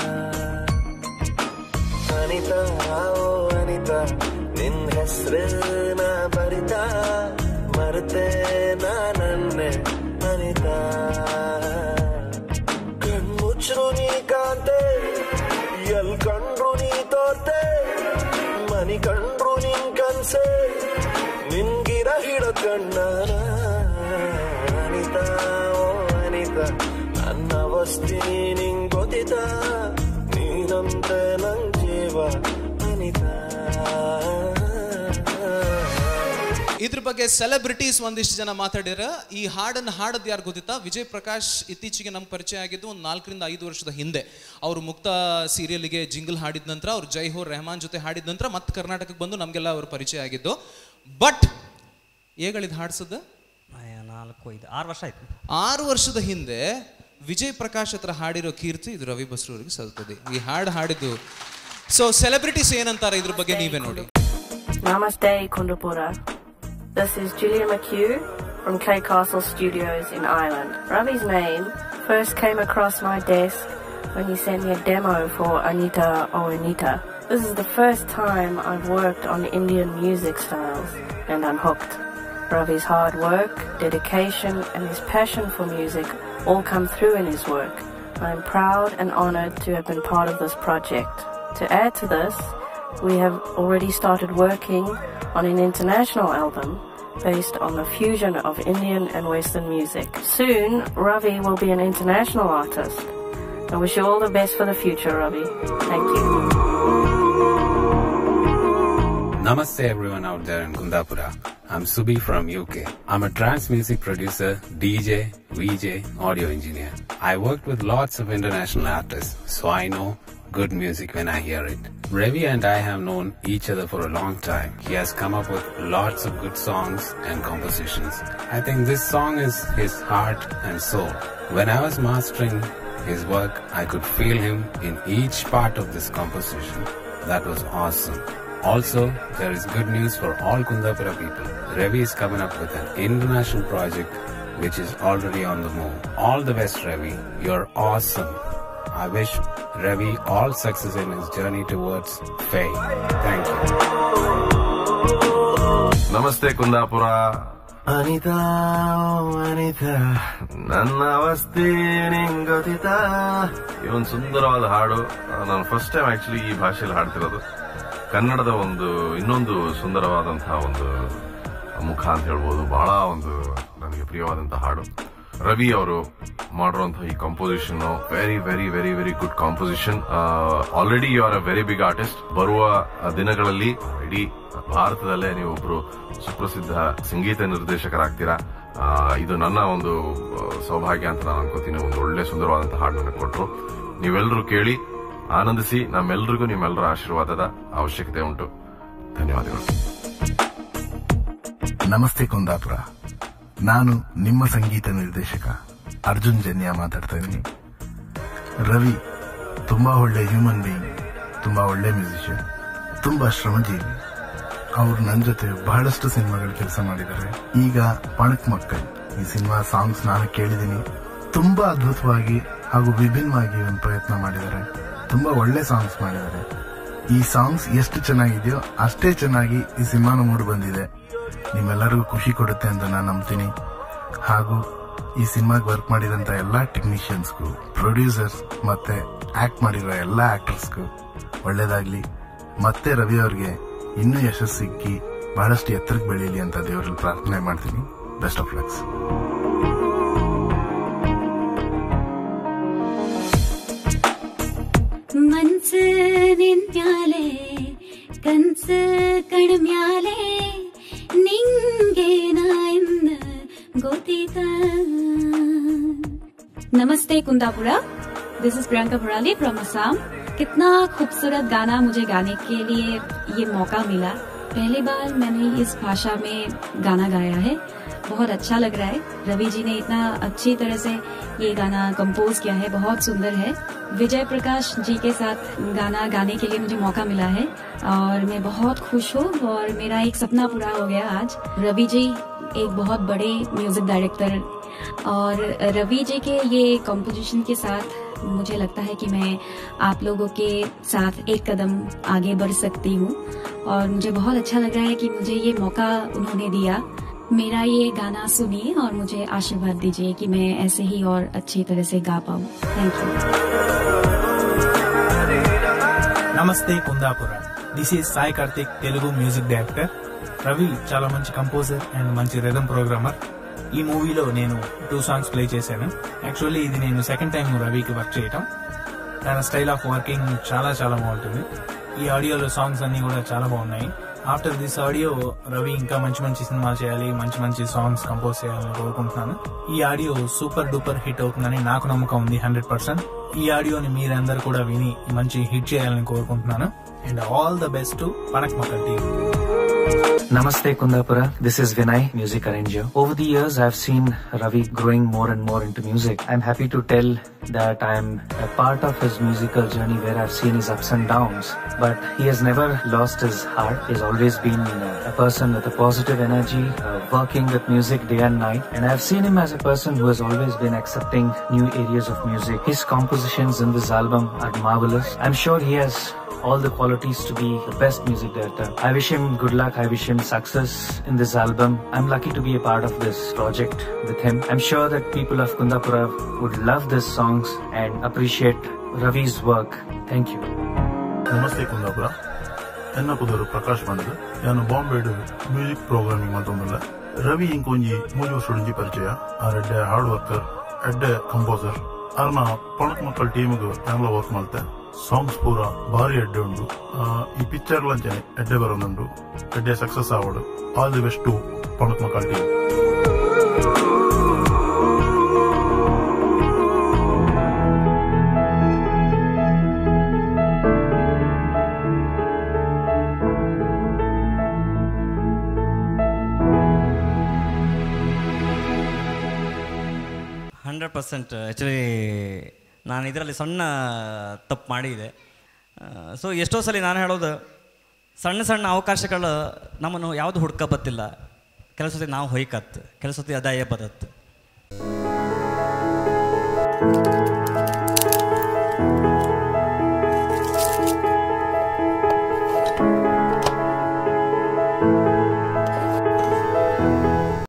ಅನಿತಾ ಓ ಅನಿತಾ ನಿನ್ ಹೆಸ್ರನ್ನ ಬರಿತಾ ಮರೆತೆ ನಾನನ್ನೆ ಅನಿತಾ ಕಣ್ಮುಚ್ರು ನೀ ಕಾಂತೆ ಎಲ್ ಕಂಡ್ರು ನೀ ತೋರ್ತೆ ಮನಿ ಕಂಡ್ರು ನಿನ್ ಕನ್ಸೆ ನಿನ್ಗಿರ ಹಿಡ ಕಣ್ಣ ಅನಿತಾ ಓ ಅನಿತಾ ನನ್ನ ಅವಸ್ಥೆ ನಿಂಗ್ ಗೊತ್ತಿತಾ ನೀನಂದ್ರೆ ನಂಗ್ ಜೀವ ಅನಿತಾ ಇದ್ರ ಬಗ್ಗೆ ಸೆಲೆಬ್ರಿಟೀಸ್ ಒಂದಿಷ್ಟು ಜನ ಮಾತಾಡ್ಯಾರ ಈ ಹಾಡನ್ನು ಹಾಡೋದು ಯಾರು ಗೊತ್ತಿತ್ತಾ ವಿಜಯ್ ಪ್ರಕಾಶ್ ಇತ್ತೀಚೆಗೆ ನಮ್ಗೆ ಪರಿಚಯ ಆಗಿದ್ದು ಒಂದು ನಾಲ್ಕರಿಂದ ಐದು ವರ್ಷದ ಹಿಂದೆ ಅವರು ಮುಕ್ತ ಸೀರಿಯಲ್ಗೆ ಜಿಂಗಲ್ ಹಾಡಿದ ನಂತರ ಅವ್ರು ಜೈ ಹೋ ರೆಹಮಾನ್ ಜೊತೆ ಹಾಡಿದ ನಂತರ ಮತ್ತೆ ಕರ್ನಾಟಕಕ್ಕೆ ಬಂದು ನಮಗೆಲ್ಲ ಅವ್ರ ಪರಿಚಯ ಆಗಿದ್ದು ಬಟ್ ಏಗಳಿದ್ ಹಾಡ್ಸದ ನಾಲ್ಕು ಐದು ಆರು ವರ್ಷ ಆಯ್ತು ಆರು ವರ್ಷದ ಹಿಂದೆ ವಿಜಯ್ ಪ್ರಕಾಶ್ ಹತ್ರ ಹಾಡಿರೋ ಕೀರ್ತಿ ಇದು ರವಿ ಬಸ್ರೂರಿಗೆ ಸಲ್ತದೆ ಈ ಹಾಡು ಹಾಡಿದ್ದು ಸೊ ಸೆಲೆಬ್ರಿಟೀಸ್ ಏನಂತಾರೆ ಇದ್ರ ಬಗ್ಗೆ ನೀವೇ ನೋಡಿ Namaste, Kundapura. This is Julia McHugh from K Castle Studios in Ireland. Ravi's name first came across my desk when he sent me a demo for Anita or Anita. This is the first time I've worked on Indian music styles, and I'm hooked. Ravi's hard work, dedication, and his passion for music all come through in his work. I'm proud and honored to have been part of this project. To add to this, we have already started working on an international album based on the fusion of Indian and Western music. Soon, Ravi will be an international artist. I wish you all the best for the future, Ravi. Thank you. Namaste everyone out there in Kundapura. I'm Subi from UK. I'm a trance music producer, DJ, VJ, audio engineer. I worked with lots of international artists, so I know good music when I hear it. Ravi and I have known each other for a long time. He has come up with lots of good songs and compositions. I think this song is his heart and soul. When I was mastering his work, I could feel him in each part of this composition. That was awesome. Also, there is good news for all Kundapura people. Ravi is coming up with an international project which is already on the move. All the best, Ravi. You're awesome. I wish Ravi all success in his journey towards fame. Thank you. ನಮಸ್ತೆ ಕುಂದಾಪುರ ಅನಿತಾ ಓ ಅನಿತಾ ನನ್ನ ಅವಸ್ಥೆ ನಿಂಗ್ ಗೊತ್ತಿತಾ ಈ ಒಂದು ಸುಂದರವಾದ ಹಾಡು ನಾನು ಫಸ್ಟ್ ಟೈಮ್ ಆಕ್ಚುಲಿ ಈ ಭಾಷೆಯಲ್ಲಿ ಹಾಡ್ತಿರೋದು ಕನ್ನಡದ ಒಂದು ಇನ್ನೊಂದು ಸುಂದರವಾದಂತಹ ಒಂದು ಮುಖ ಅಂತ ಹೇಳ್ಬೋದು ಬಹಳ ಒಂದು ನನಗೆ ಪ್ರಿಯವಾದಂತಹ ಹಾಡು ರವಿ ಅವರು ಮಾಡಿರುವಂತಹ ಈ composition very very very very good composition already you are a very big artist ಬರುವ ದಿನಗಳಲ್ಲಿ ಇಡೀ ಭಾರತದಲ್ಲೇ ನೀವು ಒಬ್ರು ಸುಪ್ರಸಿದ್ಧ ಸಂಗೀತ ನಿರ್ದೇಶಕರಾಗ್ತೀರಾ ಆ, ಇದು ನನ್ನ ಒಂದು ಆ, ಸೌಭಾಗ್ಯ ಅಂತ ನಾನು ಅನ್ಕೋತೀನಿ ಒಂದು ಒಳ್ಳೆ ಸುಂದರವಾದಂತಹ ಹಾಡು ನನಗೆ ಕೊಟ್ಟರು ನೀವೆಲ್ಲರೂ ಕೇಳಿ ಆನಂದಿಸಿ ನಮ್ಮೆಲ್ರಿಗೂ ನಿಮ್ಮೆಲ್ಲರ ಆಶೀರ್ವಾದದ ಅವಶ್ಯಕತೆ ಉಂಟು ಧನ್ಯವಾದಗಳು ನಮಸ್ತೆ ಕುಂದಾಪುರ ನಾನು ನಿಮ್ಮ ಸಂಗೀತ ನಿರ್ದೇಶಕ ಅರ್ಜುನ್ ಜನ್ಯ ಮಾತಾಡ್ತಾ ಇದ್ದೀನಿ ರವಿ ತುಂಬಾ ಒಳ್ಳೆ ಹ್ಯೂಮನ್ ಬೀಯಿಂಗ್ ತುಂಬಾ ಒಳ್ಳೆ ಮ್ಯೂಸಿಷಿಯನ್ ತುಂಬಾ ಶ್ರಮಜೀವಿ ಅವ್ರು ನನ್ನ ಜೊತೆ ಬಹಳಷ್ಟು ಸಿನಿಮಾಗಳು ಕೆಲಸ ಮಾಡಿದ್ದಾರೆ ಈಗ ಪಣಕ್ ಮಕ್ಕಳು ಈ ಸಿನಿಮಾ ಸಾಂಗ್ಸ್ ನಾನು ಕೇಳಿದ್ದೀನಿ ತುಂಬಾ ಅದ್ಭುತವಾಗಿ ಹಾಗೂ ವಿಭಿನ್ನವಾಗಿ ಒಂದು ಪ್ರಯತ್ನ ಮಾಡಿದ್ದಾರೆ ತುಂಬಾ ಒಳ್ಳೆ ಸಾಂಗ್ಸ್ ಮಾಡಿದ್ದಾರೆ ಈ ಸಾಂಗ್ಸ್ ಎಷ್ಟು ಚೆನ್ನಾಗಿದೆಯೋ ಅಷ್ಟೇ ಚೆನ್ನಾಗಿ ಈ ಸಿನಿಮಾನು ಮೂಡಿ ಬಂದಿದೆ ನಿಮ್ಮೆಲ್ಲರಿಗೂ ಖುಷಿ ಕೊಡುತ್ತೆ ಅಂತ ನಾನು ನಂಬ್ತೀನಿ ಹಾಗೂ ಈ ಸಿನಿಮಾಗೆ ವರ್ಕ್ ಮಾಡಿದಂತ ಎಲ್ಲಾ ಟೆಕ್ನಿಷಿಯನ್ಸ್ಗೂ ಪ್ರೊಡ್ಯೂಸರ್ಸ್ ಮತ್ತೆ ಆಕ್ಟ್ ಮಾಡಿರೋ ಎಲ್ಲಾ ಆಕ್ಟರ್ಸ್ಗೂ ಒಳ್ಳೇದಾಗ್ಲಿ ಮತ್ತೆ ರವಿ ಅವ್ರಿಗೆ ಇನ್ನೂ ಯಶಸ್ಸು ಸಿಕ್ಕಿ ಬಹಳಷ್ಟು ಎತ್ತರಕ್ಕೆ ಬೆಳೀಲಿ ಅಂತ ದೇವರಲ್ಲಿ ಪ್ರಾರ್ಥನೆ ಮಾಡ್ತೀನಿ ಬೆಸ್ಟ್ ಆಫ್ ಲಕ್ಸ್ ಮನ್ಸು ನಿನ್ಯಾಲೆ ಕನ್ಸು ಕಡಿಮ್ಯಾಲೆ ನಿಂಗೆ ನಾ ಇನ್ನು ಗೊತ್ತಿತ नमस्ते Kundapura this is Priyanka Bharali from Assam कितना खूबसूरत गाना मुझे गाने के लिए ये मौका मिला पहली बार मैंने इस भाषा में गाना गाया है बहुत अच्छा लग रहा है रवि जी ने इतना अच्छी तरह से ये गाना कंपोज किया है बहुत सुंदर है विजय प्रकाश जी के साथ गाना गाने के लिए मुझे मौका मिला है और मैं बहुत खुश हूँ और मेरा एक सपना पूरा हो गया आज रवि जी एक बहुत बड़े म्यूजिक डायरेक्टर और रवि जी के ये कॉम्पोजिशन के साथ मुझे लगता है कि मैं आप लोगों के साथ एक कदम आगे बढ़ सकती हूँ और मुझे बहुत अच्छा लग रहा है कि मुझे ये मौका उन्होंने दिया मेरा ये गाना सुनिए और मुझे आशीर्वाद दीजिए कि मैं ऐसे ही और अच्छी तरह से गा पाऊँ थैंक यू నమస్తే Kundapura this is Sai Karthik Telugu music director Ravi చాలా మంచి కంపోజర్ అండ్ మంచి రిథమ్ ప్రోగ్రామర్ ఈ మూవీలో నేను టూ సాంగ్స్ ప్లే చేశాను యాక్చువల్లీ ఇది నేను సెకండ్ టైం రవికి వర్క్ చేయటం తన స్టైల్ ఆఫ్ వర్కింగ్ చాలా చాలా బాగుంటుంది ఈ ఆడియోలో సాంగ్స్ అన్ని కూడా చాలా బాగున్నాయి ఆఫ్టర్ దిస్ ఆడియో రవి ఇంకా మంచి మంచి సినిమాలు చేయాలి మంచి మంచి సాంగ్స్ కంపోజ్ చేయాలని కోరుకుంటున్నాను ఈ ఆడియో సూపర్ డూపర్ హిట్ అవుతుందని నాకు నమ్మకం ఉంది హండ్రెడ్ పర్సెంట్ ఈ ఆడియోని మీరందరూ కూడా విని మంచి హిట్ చేయాలని కోరుకుంటున్నాను and all the best to Panak Makkal team Namaste Kundapura. This is Vinay, music arranger. Over the years, I've seen Ravi growing more and more into music. I'm happy to tell that I'm a part of his musical journey where I've seen his ups and downs. But he has never lost his heart. He's always been uh, a person with a positive energy, uh, working with music day and night. And I've seen him as a person who has always been accepting new areas of music. His compositions in this album are marvelous. I'm sure he has all the qualities to be the best music director. I wish him good luck. I wish him success in this album. I'm lucky to be a part of this project with him. I'm sure that people of Kundapura would love these songs and appreciate Ravi's work. Thank you. ನಮಸ್ತೆ ಕುಂದಾಪುರ ಎನ್ನ ಪುದರು ಪ್ರಕಾಶ್ ಬಂದು ನಾನು ಬಾಂಬೆಡು music programming ಮತ್ತೊಂದಿಲ್ಲ ರವಿ ಇಂಕೊಂಜಿ ಮೂಜಿ ವರ್ಷ ಪರಿಚಯ ಆ ಎಡ್ಡೆ ಹಾರ್ಡ್ ವರ್ಕರ್ ಎಡ್ಡೆ ಕಂಪೋಸರ್ ಅರ್ನ ಪಣಕ್ ಮಕ್ಕಳ ಟೀಮ್ಗೆ ಎಲ್ಲ ವರ್ಕ್ ಮಾಡ್ತೆ ಸಾಂಗ್ಸ್ ಪೂರ ಭಾರಿ ಎಡ್ಡೆ ಉಂಡು ಆ, ಈ ಪಿಕ್ಚರ್ ಲಂಚನೆ ಎಡ್ಡೆ ಬರೋದುಂಡು ಎಡ್ಡೆ ಸಕ್ಸಸ್ ಆವಡು all the best to Panak ಮಕ್ಕಳ ಟೀಮ್ ಹಂಡ್ರೆಡ್ ಪರ್ಸೆಂಟ್ ಆ್ಯಕ್ಚುಲಿ ನಾನು ಇದರಲ್ಲಿ ಸಣ್ಣ ತಪ್ಪು ಮಾಡಿದೆ ಸೊ ಎಷ್ಟೋ ಸಲ ನಾನು ಹೇಳೋದು ಸಣ್ಣ ಸಣ್ಣ ಅವಕಾಶಗಳು ನಮ್ಮನ್ನು ಯಾವುದು ಹುಡ್ಕ ಬತ್ತಿಲ್ಲ ಕೆಲಸ ನಾವು ಹೊಯ್ಕತ್ತು ಕೆಲಸ ಅದಾಯ ಬದತ್ತು